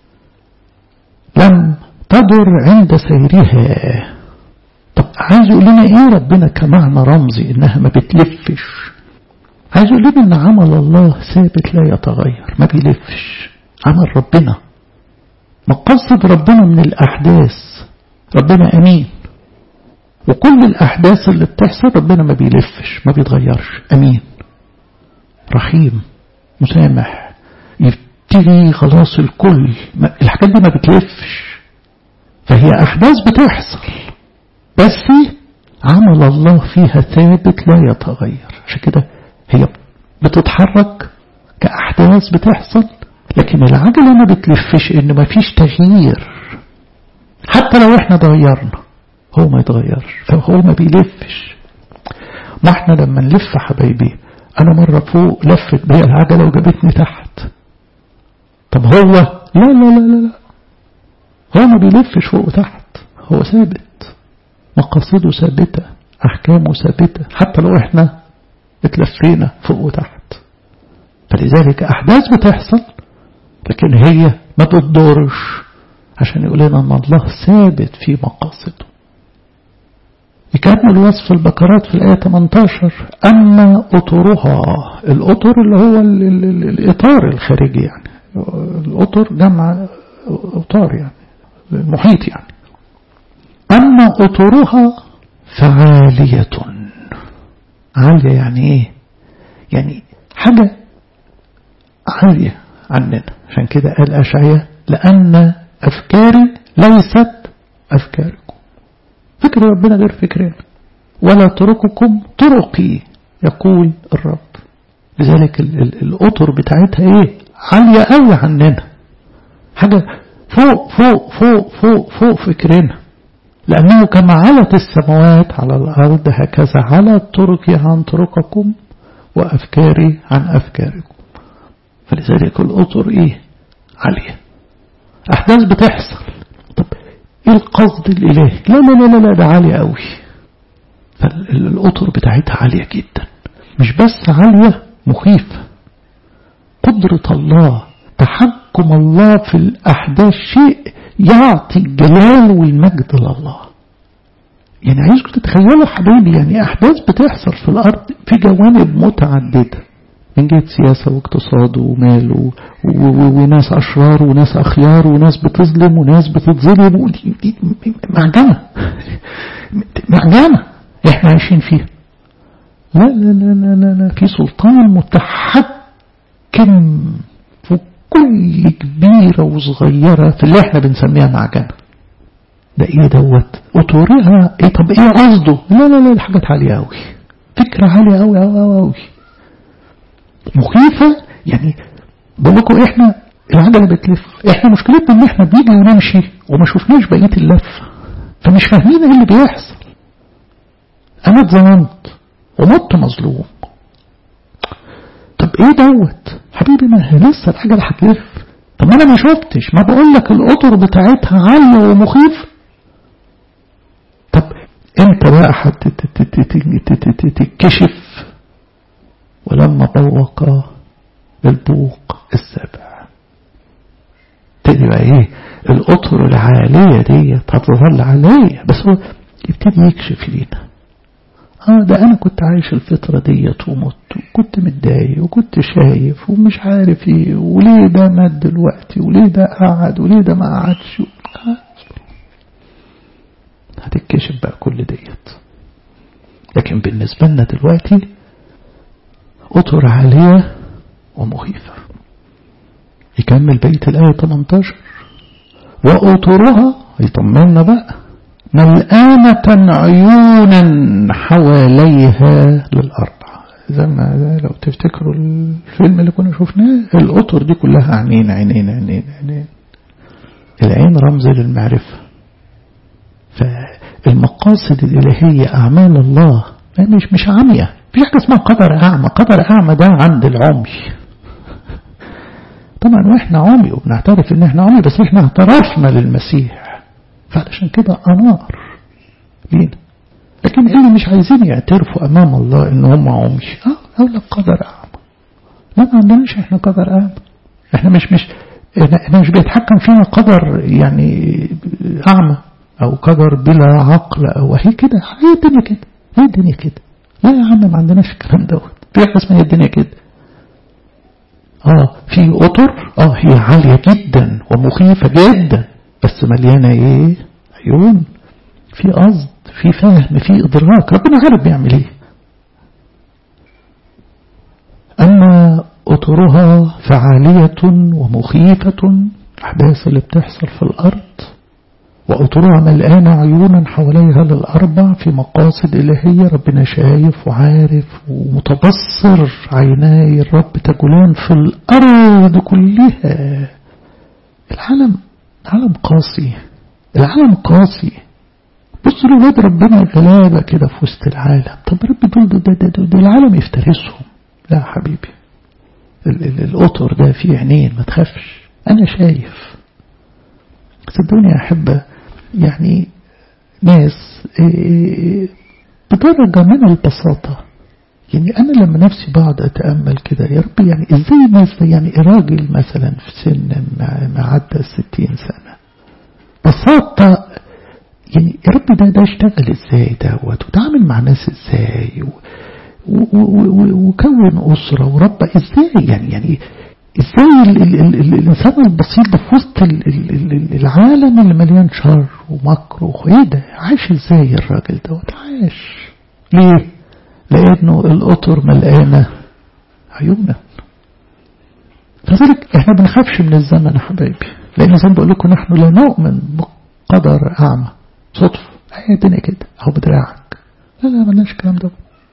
S1: لم تدر عند سيرها طب عايز يقول لنا ايه ربنا كمعنى رمزي انها ما بتلفش عايز يقول لنا ان عمل الله ثابت لا يتغير ما بيلفش عمل ربنا مقصد ربنا من الاحداث ربنا امين وكل الأحداث اللي بتحصل ربنا ما بيلفش ما بيتغيرش أمين رحيم مسامح يبتغي خلاص الكل الحاجات دي ما بتلفش فهي أحداث بتحصل بس عمل الله فيها ثابت لا يتغير عشان كده هي بتتحرك كأحداث بتحصل لكن العجلة ما بتلفش إن ما فيش تغيير حتى لو احنا تغيرنا هو ما يتغيرش فهو ما بيلفش ما احنا لما نلف حبايبي انا مرة فوق لفت بيا العجلة وجابتني تحت طب هو لا لا لا لا لا هو ما بيلفش فوق وتحت هو ثابت مقاصده ثابتة احكامه ثابتة حتى لو احنا اتلفينا فوق وتحت فلذلك احداث بتحصل لكن هي ما بتدورش عشان يقول لنا ان الله ثابت في مقاصده يكمل وصف البكرات في الآية 18 أما أطرها الأطر اللي هو ال ال ال الإطار الخارجي يعني الأطر جمع أطار يعني المحيط يعني أما أطرها فعالية عالية يعني إيه يعني حاجة عالية عننا عشان كده قال أشعية لأن أفكاري ليست أفكاركم فكر ربنا غير فكرنا ولا طرقكم طرقي يقول الرب لذلك الأطر بتاعتها ايه عالية قوي عننا حاجة فوق فوق فوق فوق فوق فكرنا لأنه كما علت السماوات على الأرض هكذا علت طرقي عن طرقكم وأفكاري عن أفكاركم فلذلك الأطر ايه عالية أحداث بتحصل طب ايه القصد الالهي لا لا لا لا ده عالية قوي فالأطر بتاعتها عالية جدا مش بس عالية مخيفة قدرة الله تحكم الله في الأحداث شيء يعطي الجلال والمجد لله يعني عايزكم تتخيلوا حبايبي يعني أحداث بتحصل في الأرض في جوانب متعددة من جهة سياسة واقتصاد ومال وناس أشرار وناس أخيار وناس بتظلم وناس بتتظلم معجنة معجنة احنا عايشين فيها لا لا لا لا لا, لا. في سلطان متحكم في كل كبيرة وصغيرة في اللي احنا بنسميها معجنة ده ايه دوت اطورها ايه طب ايه قصده لا لا لا دي حاجات عالية قوي فكرة عالية قوي قوي قوي قوي مخيفة يعني بقول لكم احنا العجلة بتلف احنا مشكلتنا ان احنا بنيجي ونمشي وما شفناش بقية اللف فمش فاهمين ايه اللي بيحصل انا اتظلمت ومت مظلوم طب ايه دوت حبيبي ما هي لسه العجلة هتلف طب انا ما شفتش ما بقول لك القطر بتاعتها عالية ومخيف طب امتى بقى هتتكشف ولما بوق البوق السبع تبتدي بقى ايه القطر العالية ديت هتظل عالية بس هو يبتدي يكشف لينا اه ده انا كنت عايش الفترة ديت ومت وكنت متضايق وكنت شايف ومش عارف ايه وليه ده مات دلوقتي وليه ده قعد وليه ده ما قعدش هتتكشف بقى كل ديت لكن بالنسبة لنا دلوقتي أطر عالية ومخيفة يكمل بيت الآية 18 وأطرها يطمنا بقى ملآنة عيونا حواليها للأربع زي ما لو تفتكروا الفيلم اللي كنا شفناه القطر دي كلها عينين عينين عينين عينين العين رمز للمعرفة فالمقاصد الإلهية أعمال الله مش مش عمية في حاجة اسمها قدر أعمى قدر أعمى ده عند العمي طبعا واحنا عمي وبنعترف ان احنا عمي بس احنا اعترفنا للمسيح فعلشان كده انار لينا لكن اللي مش عايزين يعترفوا امام الله ان هم عمي اه اقول لك قدر اعمى لا ما عندناش احنا قدر اعمى احنا مش مش احنا مش بيتحكم فينا قدر يعني اعمى او قدر بلا عقل او هي كده هي الدنيا كده هي الدنيا كده لا يا عم ما عندناش الكلام دوت في حاجه اسمها الدنيا كده اه في قطر اه هي عالية جدا ومخيفة جدا بس مليانة ايه عيون في قصد في فهم في ادراك ربنا عارف بيعمل ايه اما قطرها فعالية ومخيفة الاحداث اللي بتحصل في الارض وأطرها ملآن عيونا حواليها للأربع في مقاصد إلهية ربنا شايف وعارف ومتبصر عيناي الرب تجولان في الأرض كلها العالم العالم قاسي العالم قاسي بصوا لولاد ربنا غلابة كده في وسط العالم طب رب دول ده, ده, ده, ده العالم يفترسهم لا حبيبي القطر ده فيه عينين ما تخافش أنا شايف صدقوني يا أحبة يعني ناس بدرجة من البساطة يعني أنا لما نفسي بقعد أتأمل كده يا رب يعني إزاي الناس يعني راجل مثلا في سن ما عدى الستين سنة بساطة يعني يا رب ده ده اشتغل ازاي دوت وتعامل مع ناس ازاي وكون أسرة وربى ازاي يعني يعني ازاي ال ال ال ال الانسان البسيط ده في وسط ال ال ال العالم اللي مليان شر ومكر ايه ده عايش ازاي الراجل دوت عايش ليه لانه القطر ملقانه عيونا لذلك احنا بنخافش من الزمن يا حبايبي لان زي ما بقول لكم نحن لا نؤمن بقدر اعمى صدفه هي الدنيا كده اهو بدراعك لا لا ملناش الكلام ده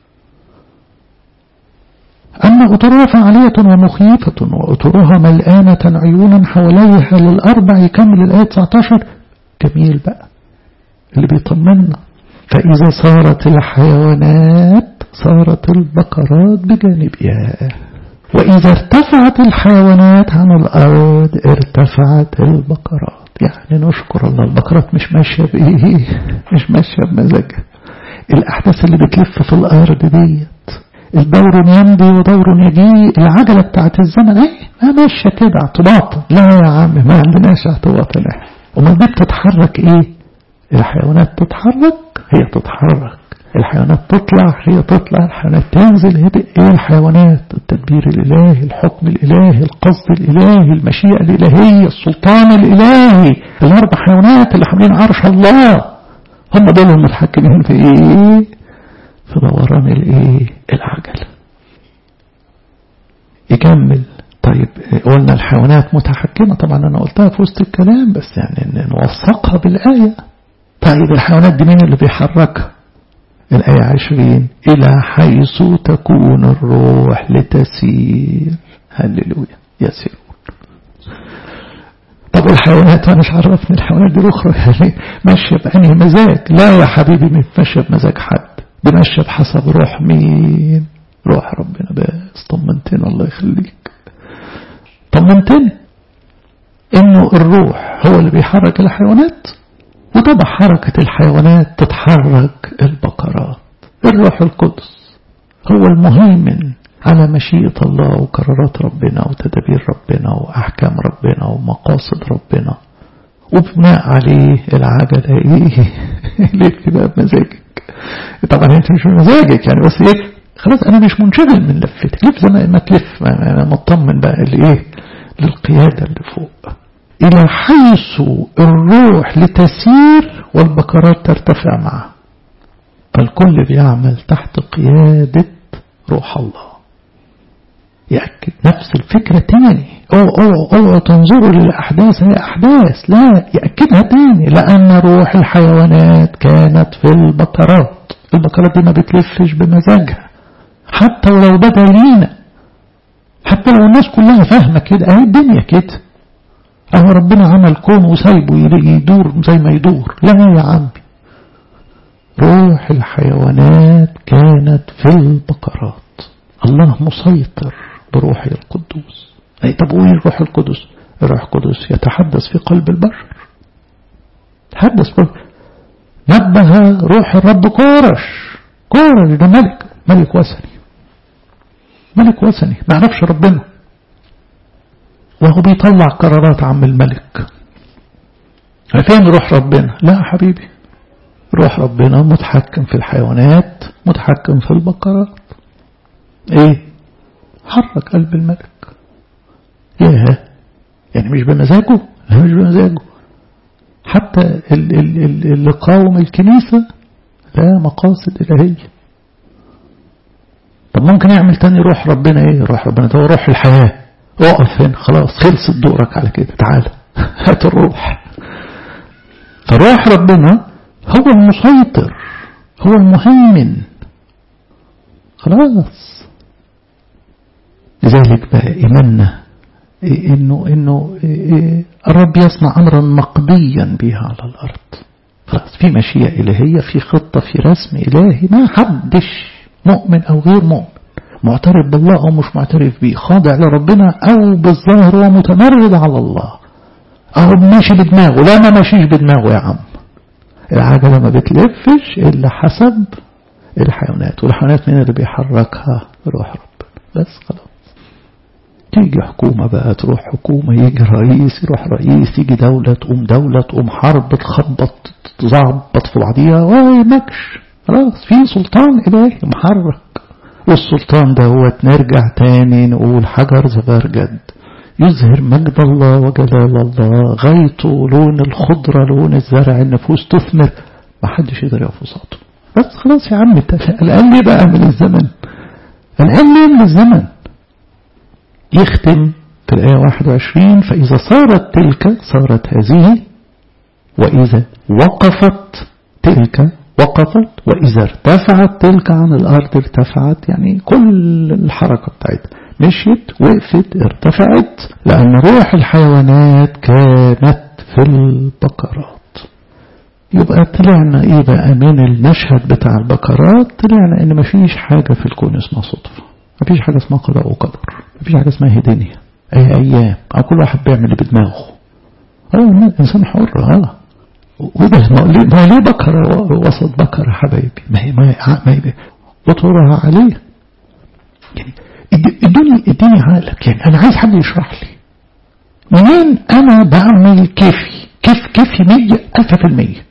S1: أما أطرها فعالية ومخيفة وأطرها ملآنة عيونا حواليها للأربع يكمل الآية 19 جميل بقى اللي بيطمنا فإذا صارت الحيوانات صارت البقرات بجانبها وإذا ارتفعت الحيوانات عن الأرض ارتفعت البقرات يعني نشكر الله البقرات مش ماشية بإيه مش ماشية بمزاجها الأحداث اللي بتلف في الأرض ديت الدور يمضي ودور يجي العجلة بتاعت الزمن ايه ما ماشية كده اعتباطا لا يا عم ما عندناش اعتباطا لا امال دي بتتحرك ايه الحيوانات تتحرك هي تتحرك الحيوانات تطلع هي تطلع الحيوانات تنزل هي ايه الحيوانات التدبير الالهي الحكم الالهي القصد الالهي المشيئة الالهية السلطان الالهي الاربع حيوانات اللي حاملين عرش الله هم دول المتحكمين في ايه في دوران الايه العجلة يكمل طيب قلنا الحيوانات متحكمة طبعا انا قلتها في وسط الكلام بس يعني نوثقها بالآية طيب الحيوانات دي مين اللي بيحركها الآية عشرين إلى حيث تكون الروح لتسير هللويا يسيرون طب الحيوانات أنا مش عرفني الحيوانات دي أخرى يعني ماشية بأنهي مزاج لا يا حبيبي مش ماشية بمزاج حد دي ماشية بحسب روح مين روح ربنا بس طمنتنا الله يخليك طمنتني انه الروح هو اللي بيحرك الحيوانات وطبعا حركة الحيوانات تتحرك البقرات الروح القدس هو المهيمن على مشيئة الله وقرارات ربنا وتدابير ربنا وأحكام ربنا ومقاصد ربنا وبناء عليه العجلة ايه ليه بقى بمزاجك طبعا انت مش بمزاجك يعني بس ايه خلاص انا مش منشغل من لفتك لف زي ما تلف انا مطمن بقى لايه للقيادة اللي فوق إلى حيث الروح لتسير والبكرات ترتفع معه فالكل بيعمل تحت قيادة روح الله يأكد نفس الفكرة تاني اوعوا اوعوا اوعوا تنظروا للأحداث هي أحداث لا يأكدها تاني لأن روح الحيوانات كانت في البكرات البكرات دي ما بتلفش بمزاجها حتى ولو بدا لينا حتى لو الناس كلها فاهمة كده اهي الدنيا كده اهو ربنا عمل كون وسايبه يدور زي ما يدور لا يا عمي روح الحيوانات كانت في البقرات الله مسيطر بروحه القدوس أي طب وين الروح القدس الروح القدس يتحدث في قلب البشر تحدث به نبه روح الرب كورش كورش ده ملك ملك وثني ملك وثني ما يعرفش ربنا وهو بيطلع قرارات عم الملك فين روح ربنا لا حبيبي روح ربنا متحكم في الحيوانات متحكم في البقرات ايه حرك قلب الملك ايه يعني مش بمزاجه لا مش بمزاجه حتى اللي قاوم الكنيسة لا مقاصد إلهية طب ممكن يعمل تاني روح ربنا ايه روح ربنا ده روح الحياة اقف هنا خلاص خلصت دورك على كده تعالى هات الروح فروح ربنا هو المسيطر هو المهيمن خلاص لذلك بقى إيماننا إنه إنه الرب يصنع أمرا مقضيا بها على الأرض خلاص في مشيئة إلهية في خطة في رسم إلهي ما حدش مؤمن أو غير مؤمن معترف بالله أو مش معترف بيه خاضع لربنا أو بالظاهر هو متمرد على الله أو ماشي بدماغه لا ما ماشيش بدماغه يا عم العجلة ما بتلفش إلا حسب الحيوانات والحيوانات مين اللي بيحركها روح ربنا بس خلاص تيجي حكومة بقى تروح حكومة يجي رئيس يروح رئيس يجي دولة تقوم دولة تقوم حرب تخبط تزعبط في بعضيها ويمكش خلاص في سلطان إلهي محرك والسلطان ده هو نرجع تاني نقول حجر زبرجد يظهر مجد الله وجلال الله غايته لون الخضرة لون الزرع النفوس تثمر ما حدش يقدر يقف وسطه بس خلاص يا عم الآن ليه بقى من الزمن الآن ليه من الزمن يختم في الآية 21 فإذا صارت تلك صارت هذه وإذا وقفت تلك وقفت وإذا ارتفعت تلك عن الأرض ارتفعت يعني كل الحركة بتاعتها مشيت وقفت ارتفعت لأن روح الحيوانات كانت في البقرات يبقى طلعنا ايه بقى من المشهد بتاع البقرات طلعنا ان مفيش حاجة في الكون اسمها صدفة مفيش حاجة اسمها قضاء وقدر مفيش حاجة اسمها هدنية اي ايام او كل واحد بيعمل اللي بدماغه اه الانسان حر اه وده ما هو ليه بكر وسط بكر حبايبي ما هي ما هي ما هي بطرها عليه يعني ادوني اديني عقلك يعني انا عايز حد يشرح لي منين انا بعمل كيفي كيف كيفي مية ألف في المية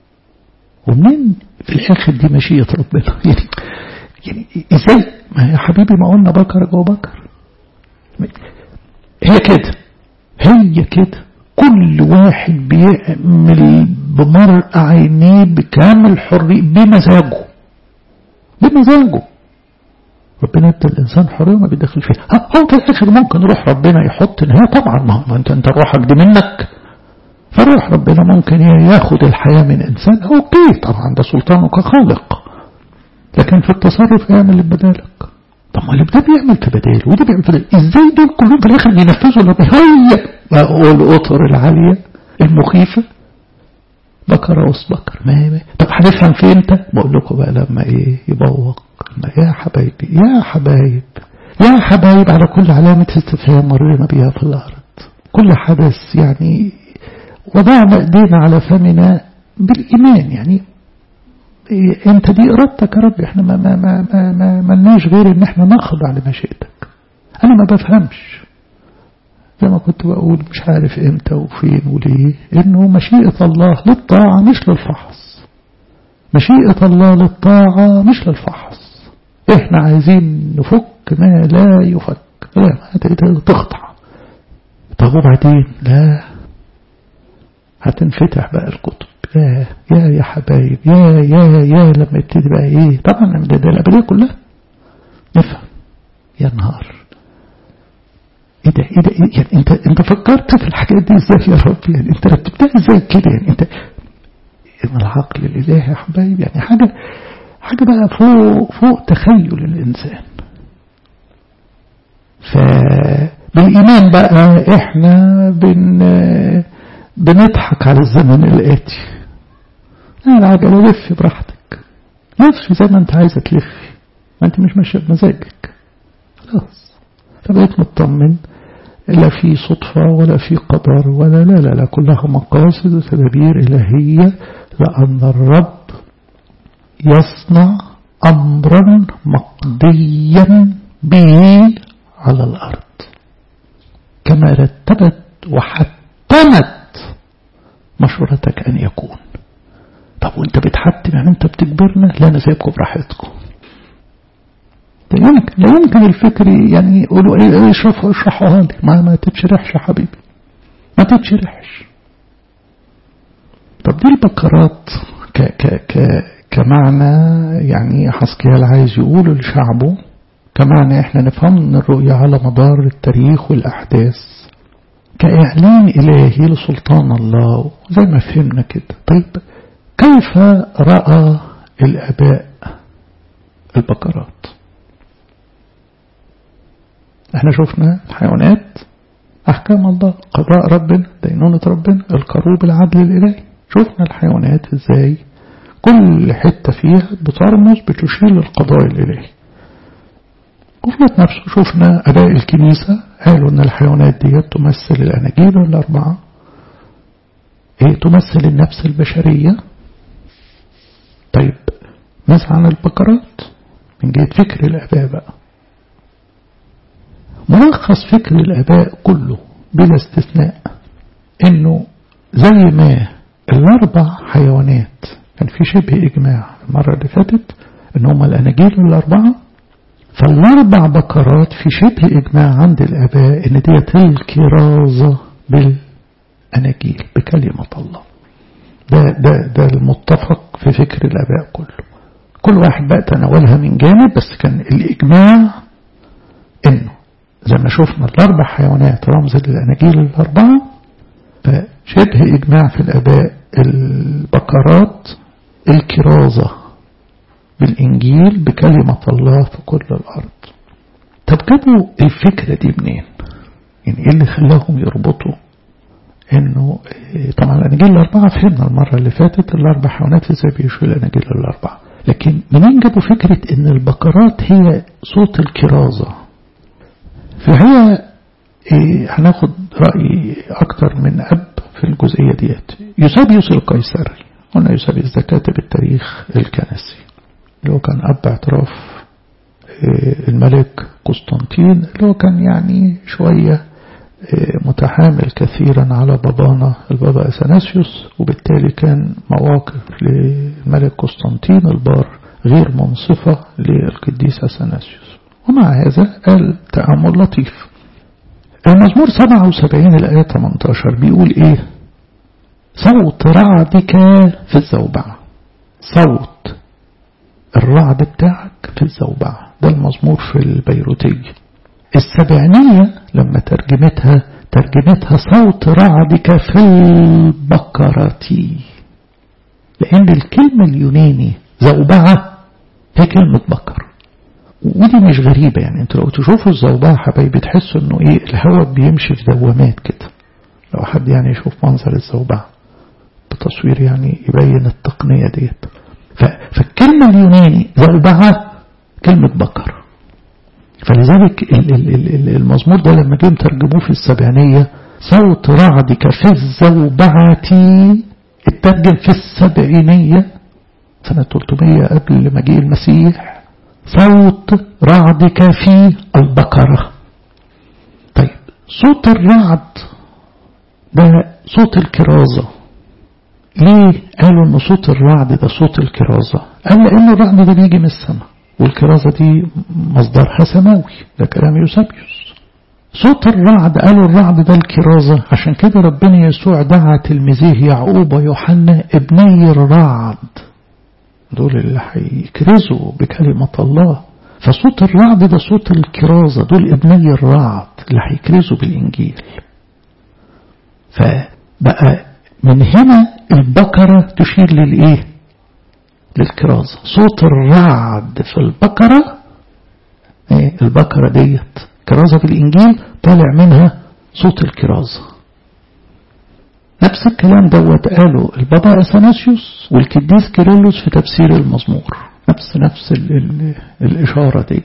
S1: ومنين في الآخر دي مشيئة ربنا يعني يعني ازاي ما يا حبيبي ما قلنا بكر جوه بكر هي كده هي كده كل واحد بيعمل بمرء عينيه بكامل حرية بمزاجه بمزاجه ربنا ادى الانسان حريه ما بيدخل فيها هو في الاخر ممكن روح ربنا يحط نهايه طبعا ما انت انت روحك دي منك فروح ربنا ممكن ياخد الحياة من إنسان أوكي طبعا ده سلطانه كخالق لكن في التصرف يعمل اللي بدالك طب ما اللي ده بيعمل في بداله وده بيعمل في بداله ازاي دول كلهم في الاخر ينفذوا اللي هي القطر العالية المخيفة بكر وسط بكر ما ما طب هنفهم في امتى بقول لكم بقى لما ايه يبوق يا حبايبي يا حبايب يا حبايب على كل علامة استفهام مرينا بها في الأرض كل حدث يعني وضعنا ايدينا على فمنا بالإيمان يعني إيه انت دي ارادتك يا رب احنا ما ما ما ما, ما ملناش غير ان احنا نخضع لمشيئتك انا ما بفهمش زي ما كنت بقول مش عارف امتى وفين وليه انه مشيئة الله للطاعة مش للفحص مشيئة الله للطاعة مش للفحص احنا عايزين نفك ما لا يفك لا تخضع طب وبعدين لا هتنفتح بقى الكتب يا يا يا حبايب يا يا يا لما يبتدي بقى ايه طبعا ده, ده الابديه كلها نفهم يا نهار ايه ده ايه ده إيه يعني انت انت فكرت في الحاجات دي ازاي يا رب يعني انت رتبتها ازاي كده يعني انت ان العقل الالهي يا حبايب يعني حاجه حاجه بقى فوق فوق تخيل الانسان فبالايمان بقى احنا بن بنضحك على الزمن الآتي لا العجلة لف براحتك لف زي ما انت عايزة تلفي ما انت مش ماشية بمزاجك خلاص فبقيت مطمن لا في صدفة ولا في قدر ولا لا لا لا كلها مقاصد وتدابير إلهية لأن الرب يصنع أمرا مقضيا به على الأرض كما رتبت وحتمت مشورتك أن يكون طب وانت بتحتم يعني انت بتجبرنا لا انا سايبكم براحتكم لا يمكن لا يمكن الفكر يعني يقولوا ايه اشرحوا اشرحوها لي ما ما تتشرحش يا حبيبي ما تتشرحش طب دي البكرات ك ك ك كمعنى يعني حسكيال عايز يقوله لشعبه كمعنى احنا نفهم ان الرؤية على مدار التاريخ والأحداث كإعلان إلهي لسلطان الله زي ما فهمنا كده طيب كيف رأى الأباء البقرات احنا شفنا الحيوانات أحكام الله قضاء ربنا دينونة ربنا القروب العدل الإلهي شفنا الحيوانات ازاي كل حتة فيها بترمز بتشير للقضاء الإلهي وفي نفسه شفنا أباء الكنيسة قالوا أن الحيوانات دي تمثل الأناجيل الأربعة إيه تمثل النفس البشرية طيب ماذا عن البقرات من جهة فكر الآباء بقى ملخص فكر الآباء كله بلا استثناء إنه زي ما الأربع حيوانات كان في شبه إجماع المرة اللي فاتت إن هم الأناجيل الأربعة فالأربع بقرات في شبه إجماع عند الآباء إن ديت الكرازة بالأناجيل بكلمة الله ده, ده, ده المتفق في فكر الآباء كله كل واحد بقى تناولها من جانب بس كان الإجماع إنه زي ما شفنا الأربع حيوانات رمز للأناجيل الأربعة فشبه إجماع في الآباء البقرات الكرازة بالإنجيل بكلمة الله في كل الأرض طب جابوا الفكرة دي منين يعني إيه اللي خلاهم يربطوا إنه طبعا الأناجيل الأربعة فهمنا المرة اللي فاتت الأربع حيوانات إزاي بيشوا الأناجيل الأربعة لكن منين جابوا فكرة إن البقرات هي صوت الكرازة فهي إيه هناخد رأي أكتر من أب في الجزئية ديت يوسابيوس القيصري قلنا يوسابيوس ده كاتب التاريخ الكنسي اللي هو كان أب اعتراف الملك قسطنطين اللي هو كان يعني شوية متحامل كثيرا على بابانا البابا أثناسيوس وبالتالي كان مواقف للملك قسطنطين البار غير منصفة للقديس أثناسيوس ومع هذا قال تأمل لطيف المزمور 77 الآية 18 بيقول إيه صوت رعدك في الزوبعة صوت الرعد بتاعك في الزوبعة ده المزمور في البيروتية السبعينية لما ترجمتها ترجمتها صوت رعدك في البقرة لأن الكلمة اليوناني زوبعة هي كلمة بقر ودي مش غريبة يعني انتوا لو تشوفوا الزوبعة حبايبي تحسوا انه ايه الهواء بيمشي في دوامات كده لو حد يعني يشوف منظر الزوبعة بتصوير يعني يبين التقنية ديت فالكلمة اليوناني زوبعة كلمة بقر فلذلك المزمور ده لما جم ترجموه في السبعينية صوت رعدك في الزوبعة اترجم في السبعينية سنة 300 قبل مجيء المسيح صوت رعدك في البقرة طيب صوت الرعد ده صوت الكرازة ليه قالوا ان صوت الرعد ده صوت الكرازة قال لان الرعد ده بيجي من السماء والكرازة دي مصدرها سماوي ده كلام يوسابيوس صوت الرعد قالوا الرعد ده الكرازة عشان كده ربنا يسوع دعا تلميذيه يعقوب ويوحنا ابني الرعد دول اللي هيكرزوا بكلمة الله فصوت الرعد ده صوت الكرازة دول ابني الرعد اللي هيكرزوا بالإنجيل فبقى من هنا البقرة تشير للإيه للكرازة صوت الرعد في البقرة ايه البقرة ديت كرازة في الإنجيل طالع منها صوت الكرازة نفس الكلام دوت قاله البابا أثناسيوس والكديس كيرلس في تفسير المزمور نفس نفس ال ال الإشارة ديت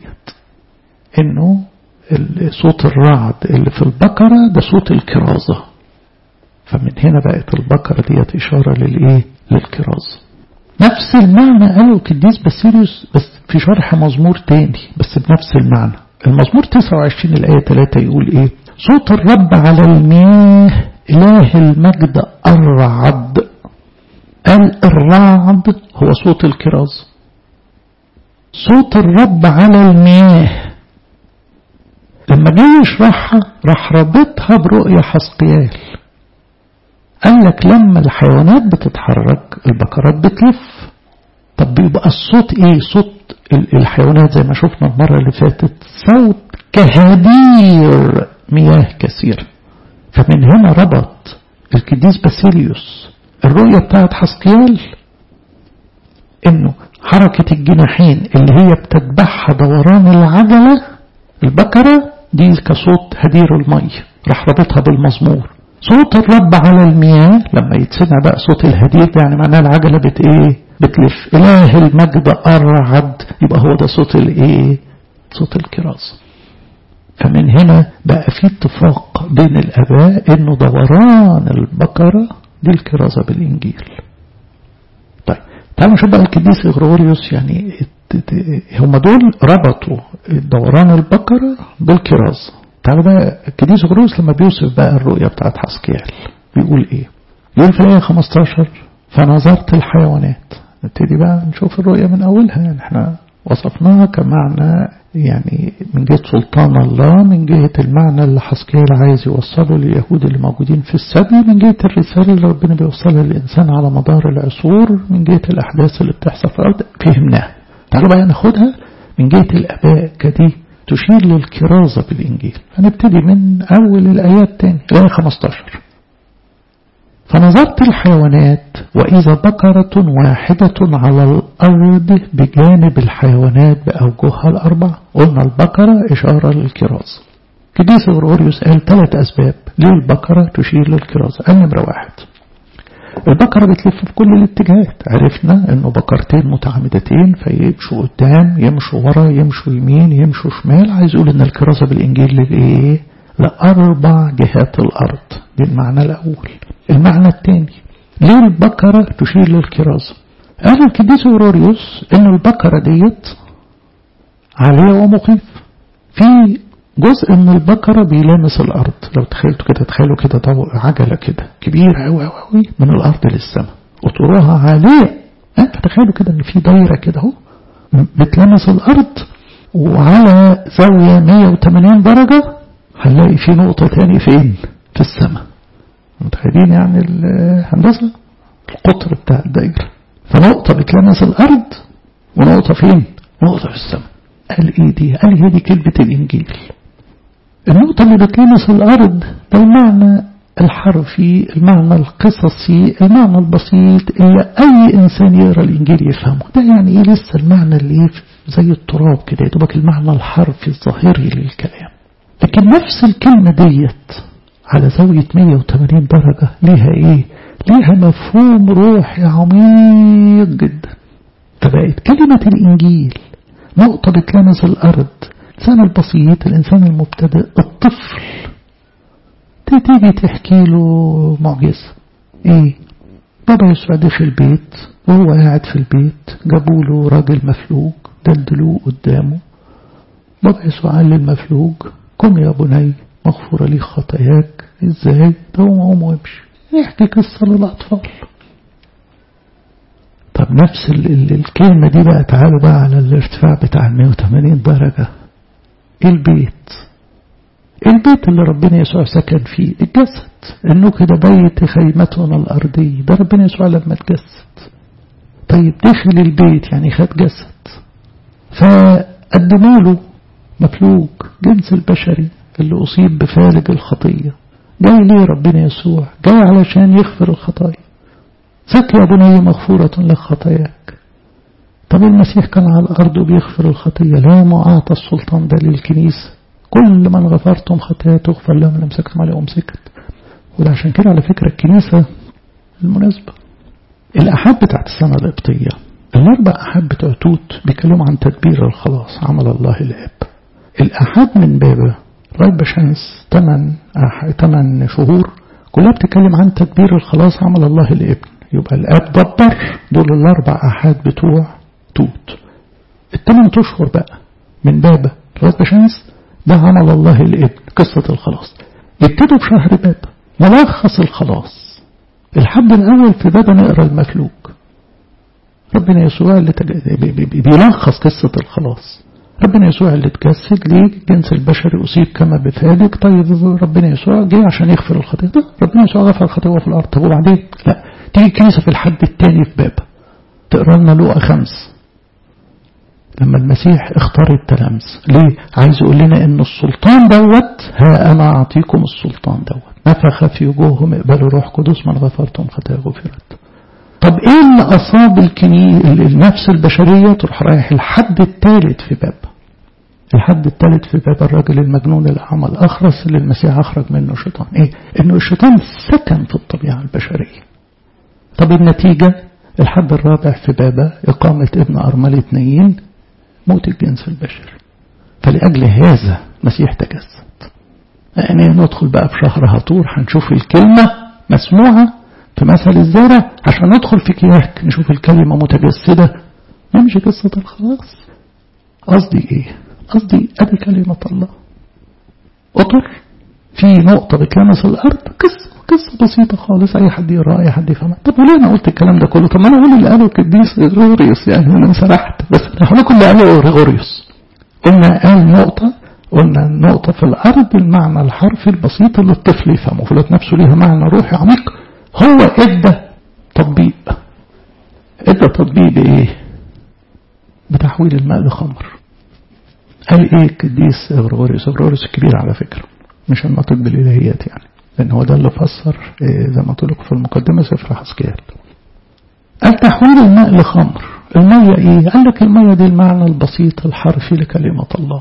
S1: إنه صوت الرعد اللي في البقرة ده صوت الكرازة فمن هنا بقت البقرة ديت إشارة للإيه للكرازة نفس المعنى قاله القديس باسيليوس بس في شرح مزمور تاني بس بنفس المعنى المزمور 29 الآية 3 يقول إيه صوت الرب على المياه إله المجد الرعد قال الرعد هو صوت الكراز صوت الرب على المياه لما جه يشرحها راح ربطها برؤية حسقيال قال لك لما الحيوانات بتتحرك البقرات بتلف طب بيبقى الصوت ايه صوت الحيوانات زي ما شفنا المرة اللي فاتت صوت كهدير مياه كثيرة فمن هنا ربط القديس باسيليوس الرؤية بتاعت حسقيال انه حركة الجناحين اللي هي بتتبعها دوران العجلة البقرة دي كصوت هدير المية راح ربطها بالمزمور صوت الرب على المياه لما يتسمع بقى صوت الهدير ده يعني معناه العجلة بت ايه بتلف اله المجد ارعد يبقى هو ده صوت الايه صوت الكراز فمن هنا بقى في اتفاق بين الاباء انه دوران البقرة دي الكرازة بالانجيل طيب تعالوا نشوف بقى القديس غريغوريوس يعني هم دول ربطوا دوران البقرة بالكرازة تعالوا بقى القديس غروس لما بيوصف بقى الرؤية بتاعت حسكيال بيقول ايه يقول في الآية 15 فنظرت الحيوانات نبتدي بقى نشوف الرؤية من أولها يعني احنا وصفناها كمعنى يعني من جهة سلطان الله من جهة المعنى اللي حسكيال عايز يوصله لليهود اللي موجودين في السبي من جهة الرسالة اللي ربنا بيوصلها للإنسان على مدار العصور من جهة الأحداث اللي بتحصل في الأرض فهمناها تعالوا بقى ناخدها من جهة الآباء كدي تشير للكرازة بالإنجيل هنبتدي من أول الآيات تاني الآية 15 فنظرت الحيوانات وإذا بقرة واحدة على الأرض بجانب الحيوانات بأوجهها الأربعة قلنا البقرة إشارة للكرازة كديس غرغوريوس قال ثلاث أسباب ليه البقرة تشير للكرازة قال نمرة واحد البقرة بتلف في كل الاتجاهات عرفنا انه بقرتين متعامدتين فيمشوا قدام يمشوا ورا يمشوا يمين يمشوا شمال عايز يقول ان الكرازة بالانجيل للايه لأربع جهات الأرض دي المعنى الأول المعنى الثاني ليه البقرة تشير للكرازة قال القديس اوروريوس ان البقرة ديت عالية ومخيف في جزء من البقرة بيلامس الأرض لو تخيلتوا كده تخيلوا كده عجلة كده كبيرة أوي أوي أوي من الأرض للسماء وطولها عالية أنت تخيلوا كده إن في دايرة كده أهو بتلامس الأرض وعلى زاوية 180 درجة هنلاقي في نقطة تاني فين؟ في السماء متخيلين يعني الهندسة القطر بتاع الدايرة فنقطة بتلامس الأرض ونقطة فين؟ نقطة في السماء قال إيه دي؟ قال هي دي كلمة الإنجيل النقطة اللي بتلمس الأرض ده المعنى الحرفي المعنى القصصي المعنى البسيط اللي أي إنسان يقرأ الإنجيل يفهمه ده يعني إيه لسه المعنى اللي إيه زي التراب كده يدوبك المعنى الحرفي الظاهري للكلام لكن نفس الكلمة ديت على زاوية 180 درجة ليها إيه ليها مفهوم روحي عميق جدا فبقت كلمة الإنجيل نقطة بتلمس الأرض الإنسان البسيط الإنسان المبتدئ الطفل تيجي تحكي له معجزة إيه بابا يسوع ده في البيت وهو قاعد في البيت جابوا له راجل مفلوج دلدلوه قدامه بابا يسوع قال للمفلوج قم يا بني مغفورة لي خطاياك ازاي تقوم قوم وامشي يحكي قصة للأطفال طب نفس ال ال الكلمة دي بقى تعالوا بقى على الارتفاع بتاع 180 درجة البيت البيت اللي ربنا يسوع سكن فيه الجسد انه كده بيت خيمتنا الارضية ده ربنا يسوع لما اتجسد طيب دخل البيت يعني خد جسد فقدموا له مفلوج جنس البشري اللي أصيب بفالج الخطية جاي ليه ربنا يسوع جاي علشان يغفر الخطايا سك يا بني مغفورة لك خطاياك طب المسيح كان على الأرض وبيغفر الخطية لا ما أعطى السلطان ده للكنيسة كل من غفرتم خطايا تغفر لهم لم سكتم عليه أمسكت وده عشان كده على فكرة الكنيسة المناسبة الأحاد بتاعت السنة القبطية الأربع أحاد بتوع توت بيتكلموا عن تدبير الخلاص عمل الله الآب الأحاد من بابه لغاية بشمس 8 8 شهور كلها بتتكلم عن تدبير الخلاص عمل الله الابن يبقى الاب دبر دول الاربع احاد بتوع توت الثمان اشهر بقى من بابا لغايه بشمس ده عمل الله الابن قصه الخلاص يبتدوا بشهر بابا ملخص الخلاص الحد الاول في بابا نقرا المفلوج ربنا يسوع اللي تج... بيلخص قصه الخلاص ربنا يسوع اللي اتجسد ليه الجنس البشري أصيب كما بفالج طيب ربنا يسوع جه عشان يغفر الخطيئة ربنا يسوع غفر الخطيئة في الأرض طب وبعدين لا تيجي الكنيسة في الحد الثاني في باب تقرا لنا لقى خمس لما المسيح اختار التلامذة ليه عايز يقول لنا ان السلطان دوت ها انا اعطيكم السلطان دوت نفخ في وجوههم اقبلوا روح قدس من غفرتم خطايا غفرت طب ايه اللي اصاب الكني النفس البشرية تروح رايح الحد الثالث في باب الحد الثالث في باب الراجل المجنون الأعمى الأخرس اللي المسيح أخرج منه شيطان إيه؟ إنه الشيطان سكن في الطبيعة البشرية طب النتيجة الحد الرابع في بابا إقامة ابن أرملة نايين موت الجنس البشري فلأجل هذا المسيح تجسد يعني ندخل بقى في شهر هطور هنشوف الكلمة مسموعة في مثل الزارع عشان ندخل في كياك نشوف الكلمة متجسدة نمشي قصة الخلاص قصدي ايه قصدي ادي كلمة الله اطر في نقطة بتلمس الارض قصة قصة بسيطة خالص اي حد يقرأ اي حد يفهمها طب وليه انا قلت الكلام ده كله طب ما انا اقول اللي قاله القديس غريغوريوس يعني انا سرحت بس انا هقول لكم اللي قاله غريغوريوس قلنا قال نقطة قلنا النقطة في الأرض المعنى الحرفي البسيط اللي الطفل يفهمه فلات نفسه ليها معنى روحي عميق هو ادى تطبيق ادى تطبيق بايه بتحويل الماء لخمر قال ايه القديس غرغوريوس غرغوريوس الكبير على فكرة مش الناطق بالالهيات يعني لان هو ده اللي فسر إيه زي ما قلت لكم في المقدمة سفر حسكيال قال تحويل الماء لخمر المية ايه قال لك المية دي المعنى البسيط الحرفي لكلمة الله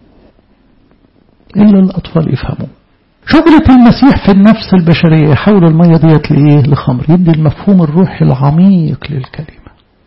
S1: إلا الأطفال يفهموا شغلة المسيح في النفس البشرية يحول المية ديت لإيه لخمر يدي المفهوم الروحي العميق للكلمة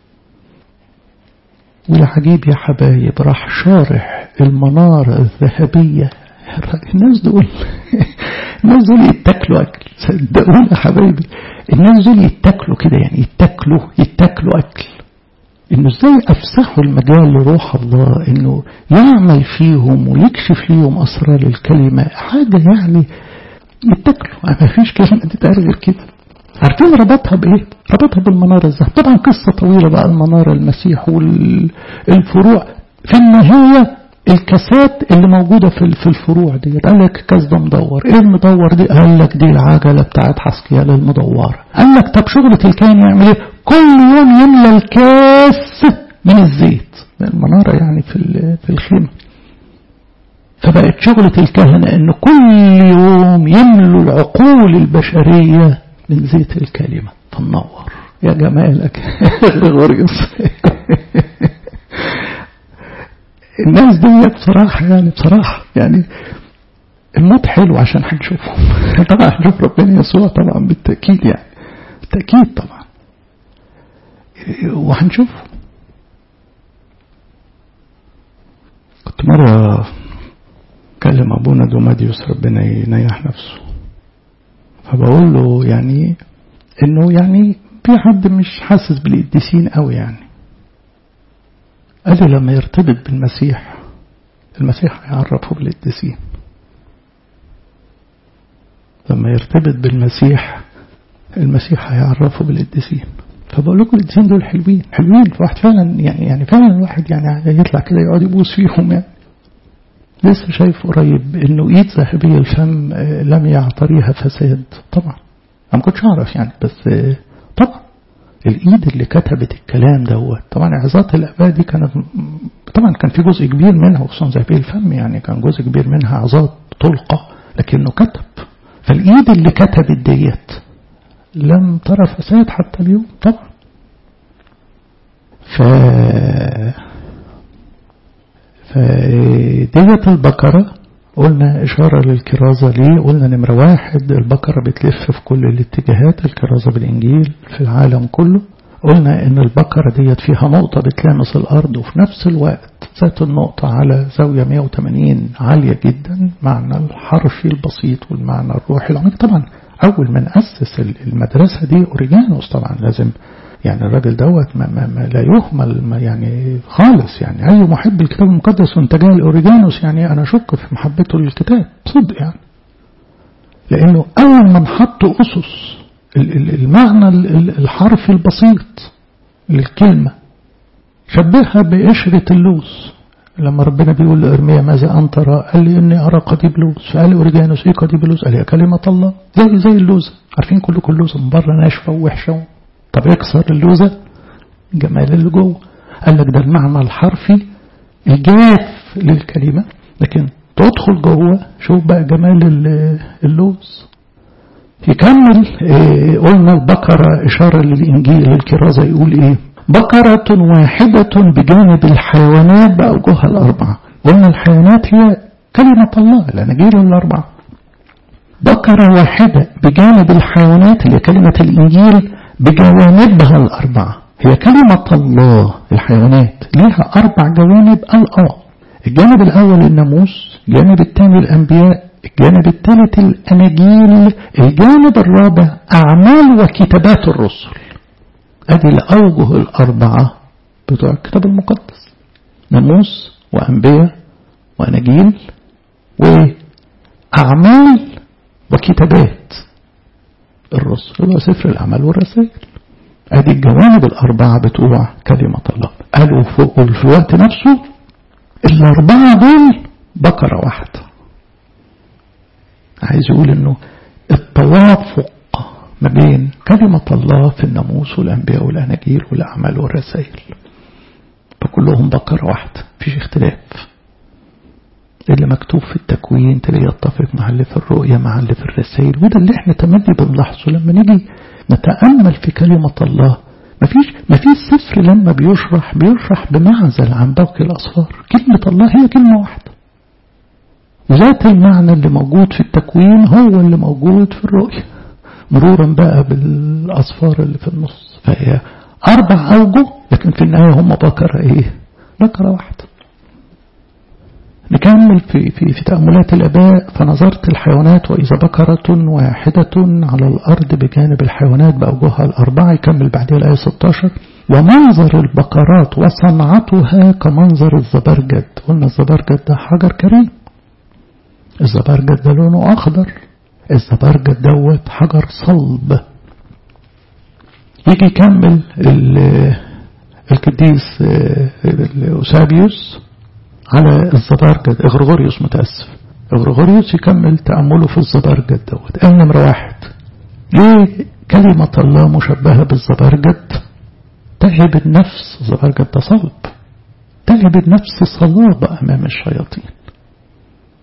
S1: والعجيب يا حبايب راح شارح المنارة الذهبية الناس دول الناس دول يتاكلوا أكل صدقوني يا حبايبي الناس دول يتاكلوا كده يعني يتاكلوا يتاكلوا أكل انه ازاي افسحوا المجال لروح الله انه يعمل فيهم ويكشف ليهم اسرار الكلمة حاجة يعني يتكلوا ما فيش كلمة تتقال غير كده عارفين ربطها بايه ربطها بالمنارة الذهب طبعا قصة طويلة بقى المنارة المسيح والفروع في النهاية الكاسات اللي موجودة في في الفروع دي قال لك كاس ده مدور ايه المدور دي قال لك دي العجلة بتاعت حسكيال المدورة قال لك طب شغلة الكاهن يعمل ايه كل يوم يملى الكاس من الزيت المنارة يعني في في الخيمة فبقت شغلة الكهنة ان كل يوم يملوا العقول البشرية من زيت الكلمة فنور يا جمالك غريص الناس دي بصراحة يعني بصراحة يعني الموت حلو عشان هنشوفهم طبعا هنشوف ربنا يسوع طبعا بالتأكيد يعني بالتأكيد طبعا وهنشوفه كنت مرة كلم أبونا دوماديوس ربنا ينيح نفسه فبقول له يعني إنه يعني في حد مش حاسس بالقديسين قوي يعني قال لي لما يرتبط بالمسيح المسيح هيعرفه بالقديسين لما يرتبط بالمسيح المسيح هيعرفه بالقديسين فبقول لكم القديسين دول حلوين حلوين الواحد فعلا يعني يعني فعلا الواحد يعني يطلع كده يقعد يبوس فيهم يعني لسه شايف قريب انه ايد ذهبيه الفم لم يعتريها فساد طبعا انا ما كنتش اعرف يعني بس طبعا الايد اللي كتبت الكلام دوت طبعا عظات الاباء دي كانت طبعا كان في جزء كبير منها وخصوصا ذهبيه الفم يعني كان جزء كبير منها عظات تلقى لكنه كتب فالايد اللي كتبت ديت لم ترى فساد حتى اليوم طبعا ف فديت البقرة قلنا إشارة للكرازة ليه قلنا نمرة واحد البقرة بتلف في كل الاتجاهات الكرازة بالإنجيل في العالم كله قلنا إن البقرة ديت فيها نقطة بتلامس الأرض وفي نفس الوقت ذات النقطة على زاوية 180 عالية جدا معنى الحرفي البسيط والمعنى الروحي العميق طبعا أول من أسس المدرسة دي أوريجانوس طبعا لازم يعني الراجل دوت ما, ما, ما لا يهمل ما يعني خالص يعني أي محب الكتاب المقدس وانت جاي لأوريجانوس يعني أنا أشك في محبته للكتاب صدق يعني لأنه أول من حط أسس المعنى الحرفي البسيط للكلمة شبهها بقشرة اللوز لما ربنا بيقول لإرميا ماذا أنت ترى قال لي إني أرى قضيب لوز فقال لي أوريجانوس إيه قضيب لوز قال لي كلمة الله زي زي اللوزة عارفين كلكم اللوزة من بره ناشفة ووحشة طب اكسر اللوزة جمال اللي جوه قال لك ده المعنى الحرفي الجاف للكلمة لكن تدخل جوه شوف بقى جمال اللوز يكمل إيه قلنا البقرة إشارة للإنجيل الكرازة يقول إيه بقرة واحدة بجانب الحيوانات بأوجهها الأربعة قلنا الحيوانات هي كلمة الله الأناجيل الأربعة بقرة واحدة بجانب الحيوانات اللي كلمة الإنجيل بجوانبها الأربعة هي كلمة الله الحيوانات ليها أربع جوانب الآه الجانب الأول الناموس الجانب الثاني الأنبياء الجانب الثالث الأناجيل الجانب الرابع أعمال وكتابات الرسل أدي الأوجه الأربعة بتوع الكتاب المقدس ناموس وأنبياء وأناجيل وأعمال وكتابات الرسل هو سفر الأعمال والرسائل أدي الجوانب الأربعة بتوع كلمة الله قالوا في الوقت نفسه الأربعة دول بقرة واحدة عايز يقول إنه التوافق ما بين كلمة الله في الناموس والأنبياء والأناجيل والأعمال والرسائل فكلهم بقرة واحدة مفيش اختلاف اللي مكتوب في التكوين تلاقيه يتفق مع اللي في الرؤية مع اللي في الرسائل وده اللي احنا تملي بنلاحظه لما نيجي نتأمل في كلمة الله مفيش مفيش سفر لما بيشرح بيشرح بمعزل عن باقي الأسفار كلمة الله هي كلمة واحدة ذات المعنى اللي موجود في التكوين هو اللي موجود في الرؤية مرورا بقى بالأصفار اللي في النص فهي أربع أوجه لكن في النهاية هم بكرة إيه بكرة واحدة نكمل في, في, في تأملات الآباء فنظرت الحيوانات وإذا بكرة واحدة على الأرض بجانب الحيوانات بأوجهها الأربعة يكمل بعدها الآية 16 ومنظر البقرات وصنعتها كمنظر الزبرجد قلنا الزبرجد ده حجر كريم الزبرجد ده لونه أخضر الزبرجد دوت حجر صلب يجي يكمل القديس أوسابيوس على الزبرجد إغرغوريوس متأسف إغرغوريوس يكمل تأمله في الزبرجد دوت قال نمرة واحد ليه كلمة الله مشبهة بالزبرجد تهب النفس الزبرجد ده صلب تهب النفس صلابة أمام الشياطين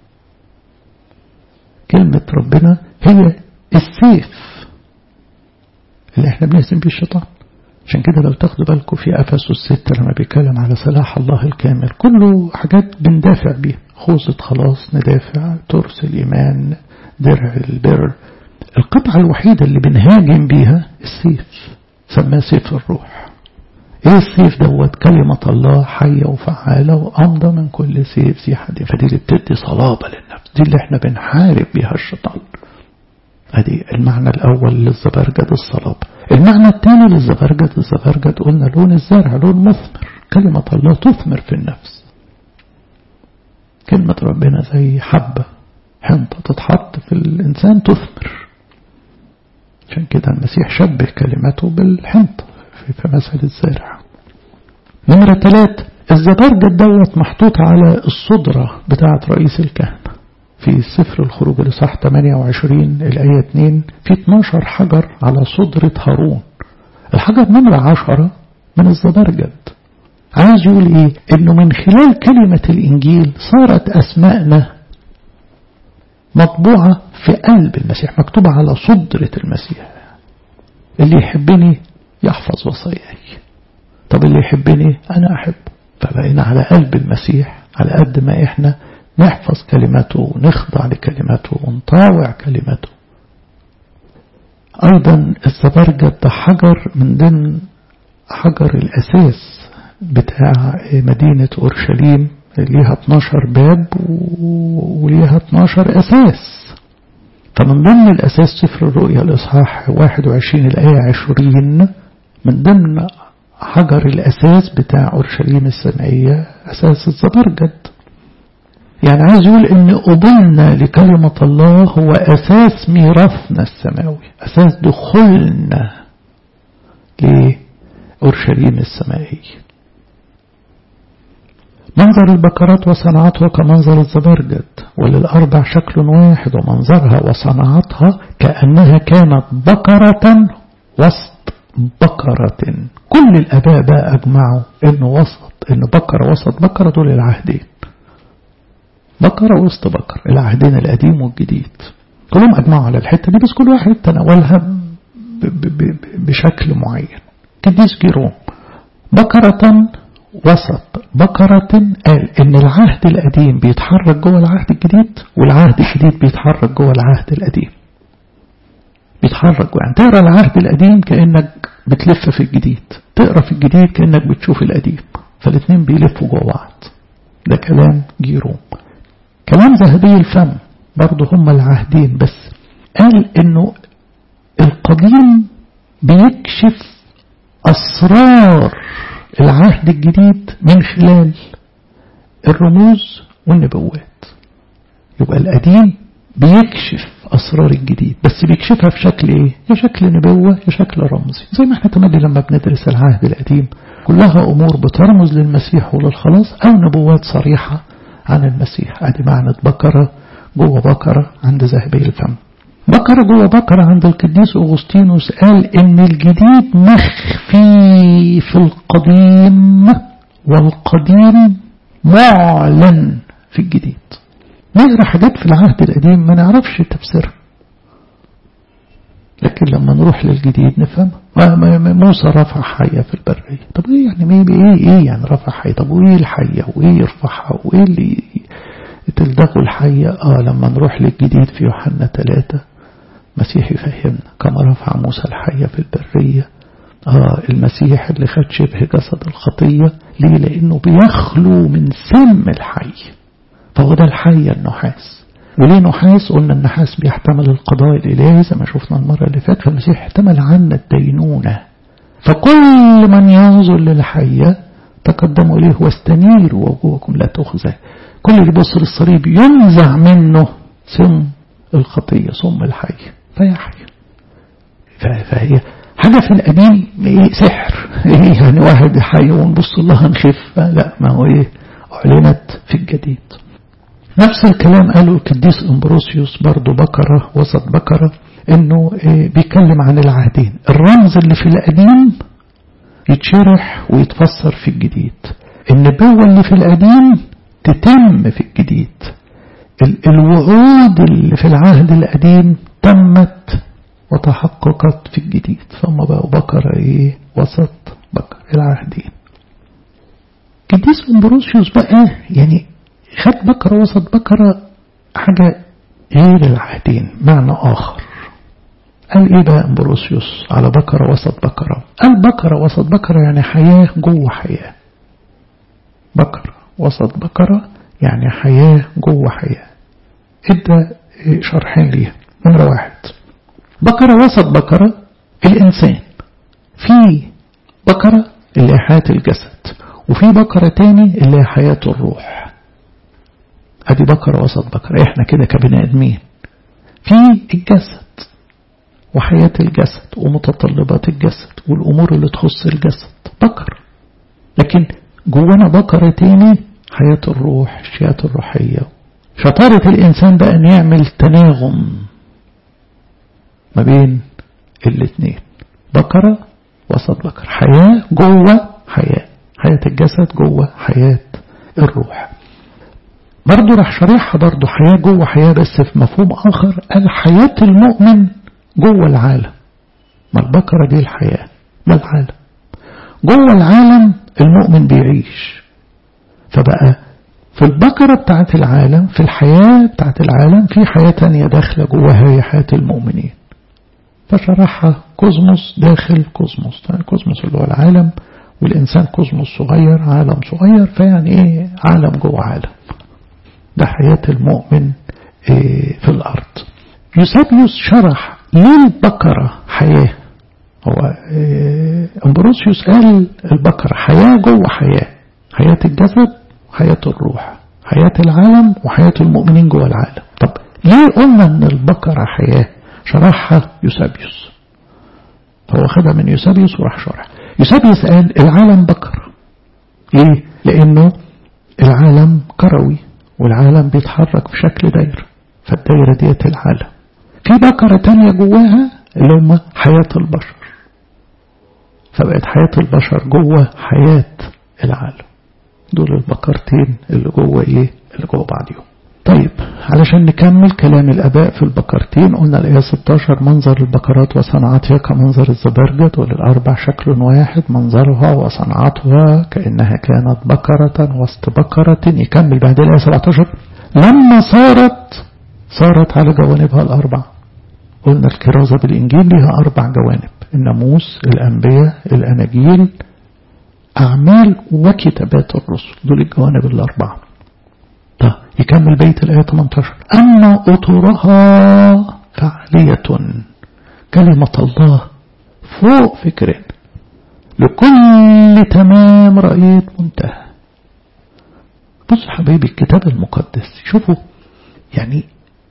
S1: كلمة ربنا هي السيف اللي احنا بنهزم بيه الشيطان عشان كده لو تاخدوا بالكم في أفسس الستة لما بيتكلم على سلاح الله الكامل كله حاجات بندافع بيها خوذة خلاص ندافع ترس الإيمان درع البر القطعة الوحيدة اللي بنهاجم بيها السيف سماه سيف الروح ايه السيف دوت كلمة الله حية وفعالة وأمضى من كل سيف ذي حديد فدي اللي بتدي صلابة للنفس دي اللي احنا بنحارب بيها الشيطان ادي المعنى الأول للزبرجد الصلابة المعنى الثاني للزبرجد الزبرجد قلنا لون الزرع لون مثمر كلمة الله تثمر في النفس كلمة ربنا زي حبة حنطة تتحط في الإنسان تثمر عشان كده المسيح شبه كلمته بالحنطة في مثل الزارع نمرة ثلاثة الزبرجد دوت محطوط على الصدرة بتاعة رئيس الكهنة في سفر الخروج لصح 28 الآية 2 في 12 حجر على صدرة هارون الحجر نمرة 10 من الزبرجد عايز يقول ايه انه من خلال كلمة الانجيل صارت اسماءنا مطبوعة في قلب المسيح مكتوبة على صدرة المسيح اللي يحبني يحفظ وصاياي طب اللي يحبني أنا أحبه فبقينا على قلب المسيح على قد ما إحنا نحفظ كلماته ونخضع لكلماته ونطاوع كلماته أيضا الزبرجد ده حجر من ضمن حجر الأساس بتاع مدينة أورشليم ليها 12 باب وليها 12 أساس فمن ضمن الأساس سفر الرؤيا الإصحاح 21 الآية 20 من ضمن حجر الأساس بتاع أورشليم السمائية أساس الزبرجد يعني عايز يقول إن قبولنا لكلمة الله هو أساس ميراثنا السماوي أساس دخولنا لأورشليم السمائية منظر البكرات وصنعتها كمنظر الزبرجد وللأربع شكل واحد ومنظرها وصنعتها كأنها كانت بكرة وسط بكرة كل الآباء بقى أجمعوا إنه وسط إنه بكرة وسط بكرة دول العهدين بكرة وسط بكرة العهدين القديم والجديد كلهم أجمعوا على الحتة دي بس كل واحد تناولها بشكل معين قديس جيروم بكرة وسط بكرة قال إن العهد القديم بيتحرك جوه العهد الجديد والعهد الجديد بيتحرك جوه العهد القديم بيتحرك يعني تقرا العهد القديم كأنك بتلف في الجديد تقرا في الجديد كأنك بتشوف القديم فالاثنين بيلفوا جوه بعض ده كلام جيروم كلام ذهبي الفم برضه هما العهدين بس قال إنه القديم بيكشف أسرار العهد الجديد من خلال الرموز والنبوات يبقى القديم بيكشف أسرار الجديد بس بيكشفها في شكل إيه؟ يا شكل نبوة يا شكل رمزي زي ما احنا تملي لما بندرس العهد القديم كلها أمور بترمز للمسيح وللخلاص أو نبوات صريحة عن المسيح أدي معنى بكرة جوه بكرة عند ذهبي الفم بكرة جوه بكرة عند القديس أغسطينوس قال إن الجديد مخفي في القديم والقديم معلن في الجديد نقرا حاجات في العهد القديم ما نعرفش تفسيرها لكن لما نروح للجديد نفهم موسى رفع حية في البرية طب ايه يعني مين ايه ايه يعني رفع حية طب وايه الحية وايه يرفعها وايه اللي تلدغوا الحية اه لما نروح للجديد في يوحنا ثلاثة مسيح يفهمنا كما رفع موسى الحية في البرية آه المسيح اللي خد شبه جسد الخطية ليه لأنه بيخلو من سم الحي فهو ده الحية النحاس وليه نحاس قلنا النحاس بيحتمل القضاء الإلهي زي ما شفنا المرة اللي فاتت فالمسيح احتمل عنا الدينونة فكل من ينظر للحية تقدموا إليه واستنيروا وجوهكم لا تخزى كل اللي يبص للصليب ينزع منه سم الخطية سم الحي فيحيا فهي حاجة في القديم ايه سحر ايه يعني واحد حي ونبص الله نخف لا ما هو ايه اعلنت في الجديد نفس الكلام قاله القديس امبروسيوس برضه بكرة وسط بكرة انه إيه بيتكلم عن العهدين الرمز اللي في القديم يتشرح ويتفسر في الجديد النبوة اللي في القديم تتم في الجديد الوعود اللي في العهد القديم تمت وتحققت في الجديد فهم بقوا بقرة ايه وسط بقرة العهدين قديس امبروسيوس بقى يعني خد بقرة وسط بقرة حاجة غير العهدين معنى آخر قال ايه بقى امبروسيوس على بقرة وسط بقرة قال بقرة وسط بقرة يعني حياة جوه حياة بقرة وسط بقرة يعني حياة جوه حياة ادى شرحين ليها نمرة واحد بقرة وسط بقرة الإنسان في بقرة اللي هي حياة الجسد وفي بقرة تاني اللي هي حياة الروح ادي بقرة وسط بقرة احنا كده كبني ادمين في الجسد وحياة الجسد ومتطلبات الجسد والأمور اللي تخص الجسد بقر لكن جوانا بقرة تاني حياة الروح الشيات الروحية شطارة الإنسان بقى أن يعمل تناغم ما بين الاثنين بقرة وسط بقرة حياة جوه حياة حياة الجسد جوه حياة الروح برضه راح شريحها برضه حياة جوه حياة بس في مفهوم آخر الحياة المؤمن جوه العالم ما البقرة دي الحياة ما العالم جوه العالم المؤمن بيعيش فبقى في البقرة بتاعت العالم في الحياة بتاعت العالم في حياة تانية داخلة جواها هي حياة المؤمنين فشرحها كوزموس داخل كوزموس يعني كوزموس اللي هو العالم والإنسان كوزموس صغير عالم صغير فيعني إيه عالم جوه عالم ده حياة المؤمن إيه في الأرض يوسابيوس شرح ليه البقرة حياة هو إيه أمبروسيوس قال البقرة حياة جوه حياة حياة الجسد وحياة الروح حياة العالم وحياة المؤمنين جوه العالم طب ليه قلنا ان البقرة حياة شرحها يوسابيوس فهو خدها من يوسابيوس وراح شرح يوسابيوس قال العالم بقر ليه لانه العالم كروي والعالم بيتحرك في شكل دايرة فالدايرة ديت العالم في بقرة تانية جواها اللي هم حياة البشر فبقت حياة البشر جوه حياة العالم دول البقرتين اللي جوه ايه اللي جوه بعضهم طيب علشان نكمل كلام الآباء في البقرتين قلنا الآية 16 منظر البقرات وصنعتها كمنظر الزبرجد وللأربع شكل واحد منظرها وصنعتها كأنها كانت بقرة وسط بقرة يكمل بعد الآية 17 لما صارت صارت على جوانبها الأربع قلنا الكرازة بالإنجيل لها أربع جوانب الناموس الأنبياء الأناجيل أعمال وكتابات الرسل دول الجوانب الأربعة طيب يكمل بيت الآية 18 أما أطورها فعالية كلمة الله فوق فكر لكل تمام رأيت منتهى بص حبيبي الكتاب المقدس شوفوا يعني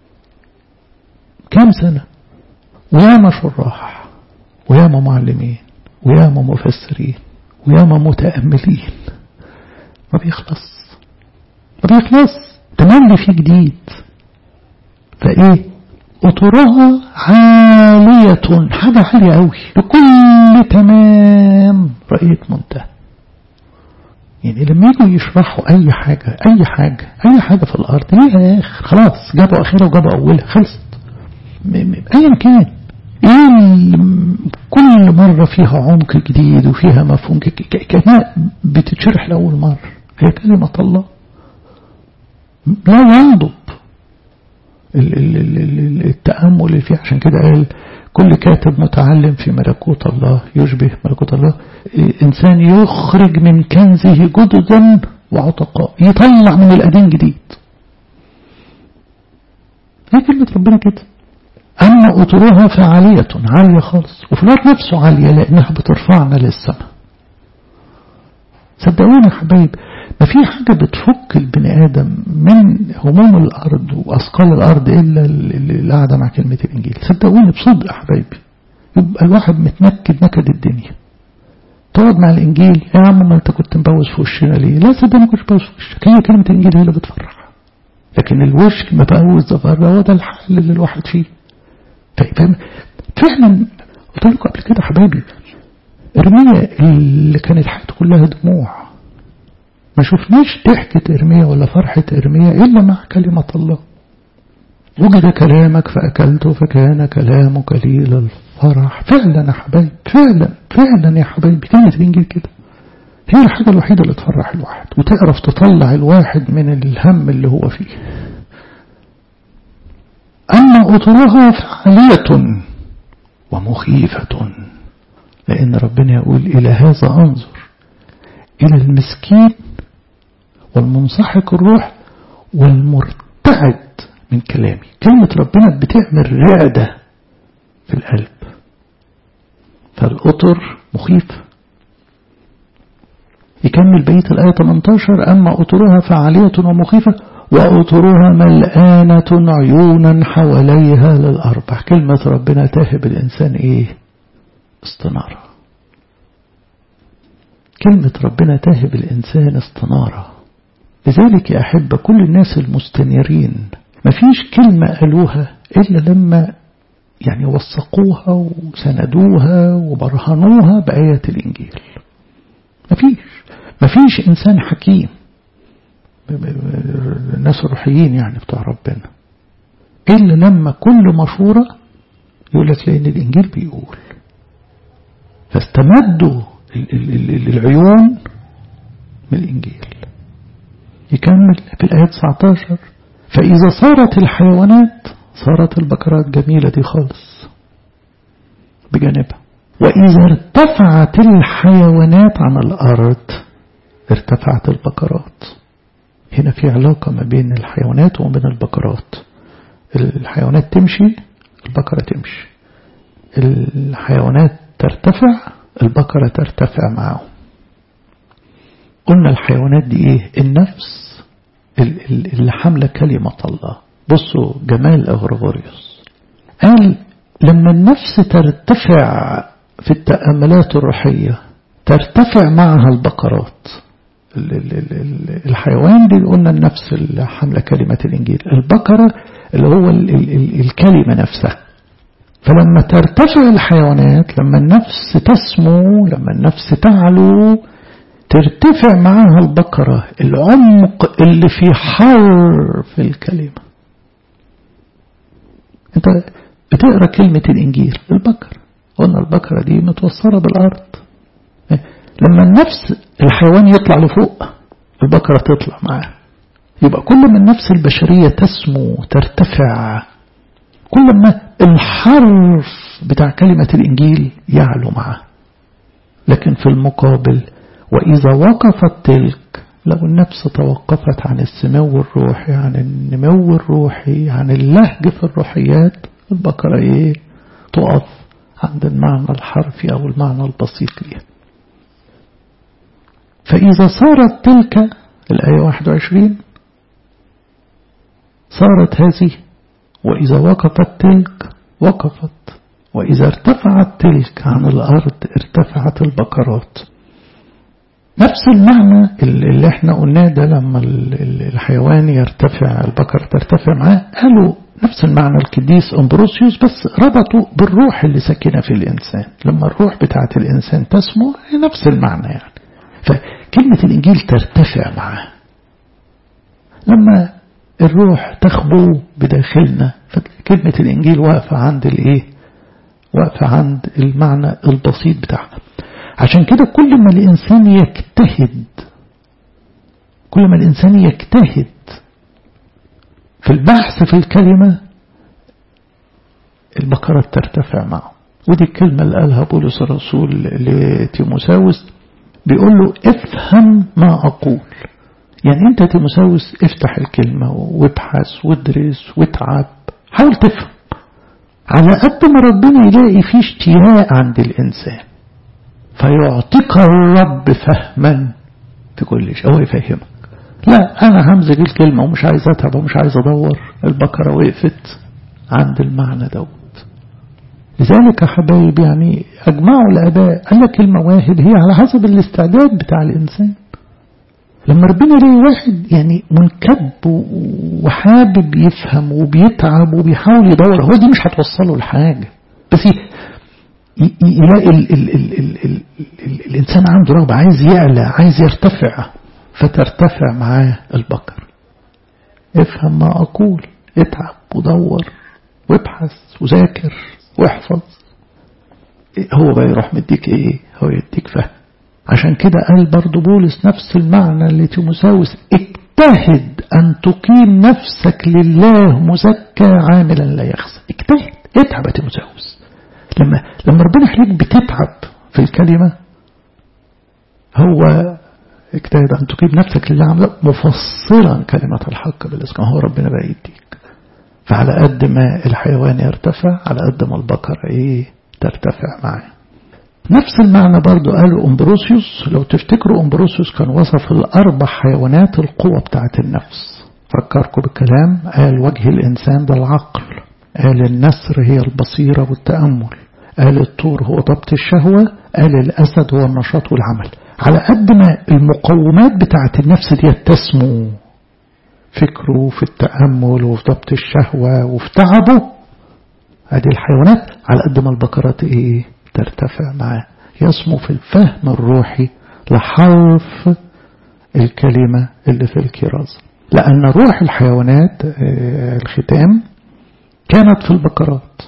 S1: كام سنة وياما شراح وياما معلمين وياما مفسرين وياما متأملين ما بيخلص ما بيخلص تملي فيه جديد فايه قطرها عالية حاجة عالية قوي لكل تمام رأيت منتهى يعني لما يجوا يشرحوا أي حاجة أي حاجة أي حاجة في الأرض ليها آخر خلاص جابوا آخرها وجابوا أولها خلصت أيا كان إيه كل مرة فيها عمق جديد وفيها مفهوم كأنها بتتشرح لأول مرة هي كلمة الله لا ينضب التأمل اللي فيه عشان كده قال كل كاتب متعلم في ملكوت الله يشبه ملكوت الله إنسان يخرج من كنزه جددا وعتقاء يطلع من القديم جديد هي كلمة ربنا كده أما أطروها فعالية عالية خالص وفي الوقت نفسه عالية لأنها بترفعنا للسماء صدقوني يا حبايب ما في حاجة بتفك البني آدم من هموم الأرض وأثقال الأرض إلا اللي قاعدة مع كلمة الإنجيل صدقوني بصدق يا حبايبي يبقى الواحد متنكد نكد الدنيا تقعد مع الإنجيل يا عم ما أنت كنت مبوس في وشنا ليه لا صدقني كنت مبوس في وشك هي كلمة الإنجيل هي اللي بتفرح لكن الوش المبوس ده هو ده الحل اللي الواحد فيه فاهم فعلا قلت لكم قبل كده حبايبي ارميا اللي كانت حياته كلها دموع ما شفناش ضحكة ارميا ولا فرحة ارميا الا مع كلمة الله وجد كلامك فأكلته فكان كلامك لي للفرح فعلا يا حبايب فعلا فعلا يا حبايب كلمة الإنجيل كده هي الحاجة الوحيدة اللي تفرح الواحد وتعرف تطلع الواحد من الهم اللي هو فيه أما أطرها فعالية ومخيفة لأن ربنا يقول إلى هذا أنظر إلى المسكين والمنسحق الروح والمرتعد من كلامي كلمة ربنا بتعمل رعدة في القلب فالقطر مخيف يكمل بيت الآية 18 أما أطرها فعالية ومخيفة وأطرها ملآنة عيونا حواليها للأربع كلمة ربنا تهب الإنسان إيه استنارة كلمة ربنا تهب الإنسان استنارة لذلك يا أحب كل الناس المستنيرين مفيش كلمة قالوها إلا لما يعني وثقوها وسندوها وبرهنوها بآيات الإنجيل مفيش مفيش إنسان حكيم الناس الروحيين يعني بتوع ربنا إلا لما كل مشورة يقول لك لأن الإنجيل بيقول فاستمدوا العيون من الإنجيل يكمل في الآية 19 فإذا صارت الحيوانات صارت البقرات جميلة دي خالص بجانبها وإذا ارتفعت الحيوانات عن الأرض ارتفعت البقرات هنا في علاقة ما بين الحيوانات وما بين البقرات الحيوانات تمشي البقرة تمشي الحيوانات ترتفع البقرة ترتفع معهم قلنا الحيوانات دي ايه النفس اللي حاملة كلمة الله بصوا جمال أغرغوريوس قال لما النفس ترتفع في التأملات الروحية ترتفع معها البقرات الحيوان دي قلنا النفس اللي حاملة كلمة الإنجيل البقرة اللي هو الكلمة نفسها فلما ترتفع الحيوانات لما النفس تسمو لما النفس تعلو ترتفع معها البقرة العمق اللي في حرف الكلمة انت بتقرأ كلمة الإنجيل البقرة قلنا البقرة دي متوصلة بالأرض لما النفس الحيوان يطلع لفوق البقرة تطلع معاه يبقى كل ما النفس البشرية تسمو ترتفع كل ما الحرف بتاع كلمة الإنجيل يعلو معه لكن في المقابل وإذا وقفت تلك لو النفس توقفت عن السمو الروحي عن النمو الروحي عن اللهج في الروحيات البقرة إيه تقف عند المعنى الحرفي أو المعنى البسيط ليها فإذا صارت تلك الآية 21 صارت هذه وإذا وقفت تلك وقفت وإذا ارتفعت تلك عن الأرض ارتفعت البقرات نفس المعنى اللي احنا قلناه ده لما الحيوان يرتفع البقرة ترتفع معاه قالوا نفس المعنى القديس أمبروسيوس بس ربطوا بالروح اللي ساكنة في الإنسان لما الروح بتاعت الإنسان تسمو نفس المعنى يعني فكلمة الإنجيل ترتفع معاه لما الروح تخبو بداخلنا فكلمة الإنجيل واقفة عند الإيه واقفة عند المعنى البسيط بتاعها عشان كده كل ما الإنسان يجتهد كل ما الإنسان يجتهد في البحث في الكلمة البقرة ترتفع معه ودي الكلمة اللي قالها بولس الرسول لتيموساوس بيقول له افهم ما أقول يعني انت تيموساوس افتح الكلمة وابحث وادرس واتعب حاول تفهم على قد ما ربنا يلاقي فيه اشتياق عند الإنسان فيعطيك الرب فهما في كل شيء هو يفهمك لا أنا همزج الكلمة ومش عايز أتعب ومش عايز أدور البقرة وقفت عند المعنى دوت لذلك يا حبايب يعني أجمعوا الآباء قال لك المواهب هي على حسب الاستعداد بتاع الإنسان لما ربنا يلاقي واحد يعني منكب وحابب يفهم وبيتعب وبيحاول يدور هو دي مش هتوصله لحاجة بس يلاقي ال ال ال ال ال ال الإنسان عنده رغبة عايز يعلى عايز يرتفع فترتفع معاه البقر افهم ما أقول اتعب ودور وابحث وذاكر واحفظ هو بقى يروح مديك ايه هو يديك فهم عشان كده قال برضو بولس نفس المعنى اللي تيموساوس اجتهد ان تقيم نفسك لله مزكى عاملا لا يخزى اجتهد اتعب يا تيموساوس لما لما ربنا يخليك بتتعب في الكلمه هو اجتهد ان تقيم نفسك لله عاملا مفصلا كلمه الحق بالاسم هو ربنا بقى يديك فعلى قد ما الحيوان يرتفع على قد ما البقر ايه ترتفع معاه نفس المعنى برضو قاله أمبروسيوس لو تفتكروا أمبروسيوس كان وصف الأربع حيوانات القوة بتاعت النفس فكركم بالكلام قال وجه الإنسان ده العقل قال النسر هي البصيرة والتأمل قال الطور هو ضبط الشهوة قال الأسد هو النشاط والعمل على قد ما المقومات بتاعت النفس دي تسمو فكره في التأمل وفي ضبط الشهوة وفي تعبه هذه الحيوانات على قد ما البقرات ايه ترتفع معاه يسمو في الفهم الروحي لحرف الكلمة اللي في الكرازة لأن روح الحيوانات الختام كانت في البقرات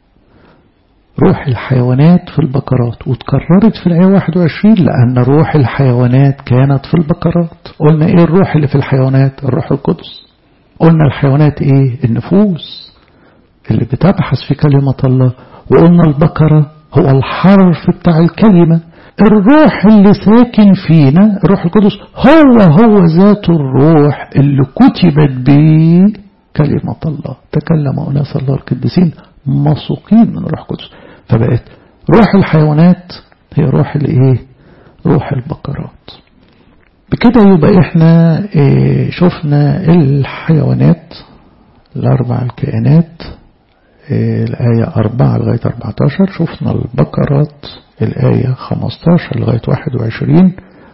S1: روح الحيوانات في البقرات وتكررت في الآية 21 لأن روح الحيوانات كانت في البقرات قلنا إيه الروح اللي في الحيوانات الروح القدس قلنا الحيوانات إيه النفوس اللي بتبحث في كلمة الله وقلنا البقرة هو الحرف بتاع الكلمة الروح اللي ساكن فينا الروح القدس هو هو ذات الروح اللي كتبت به كلمة الله تكلم أناس الله القديسين مسوقين من روح القدس فبقت روح الحيوانات هي روح الايه روح البقرات بكده يبقى احنا ايه شفنا الحيوانات الاربع الكائنات ايه الآية أربعة لغاية 14 شفنا البقرات الآية 15 لغاية 21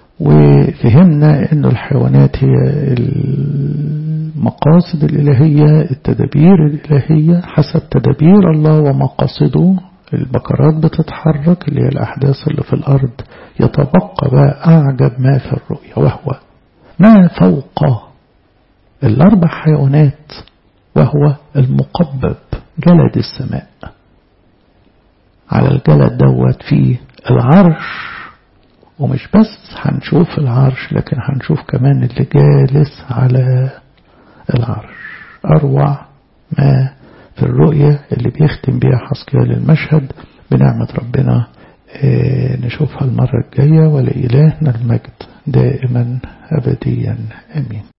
S1: وفهمنا أن الحيوانات هي المقاصد الإلهية التدابير الإلهية حسب تدابير الله ومقاصده البقرات بتتحرك اللي هي الأحداث اللي في الأرض يتبقى بقى أعجب ما في الرؤية وهو ما فوق الأربع حيوانات وهو المقبب جلد السماء على الجلد دوت فيه العرش ومش بس هنشوف العرش لكن هنشوف كمان اللي جالس على العرش أروع ما في الرؤية اللي بيختم بيها حسكيال المشهد بنعمة ربنا نشوفها المرة الجاية ولإلهنا المجد دائما أبديا أمين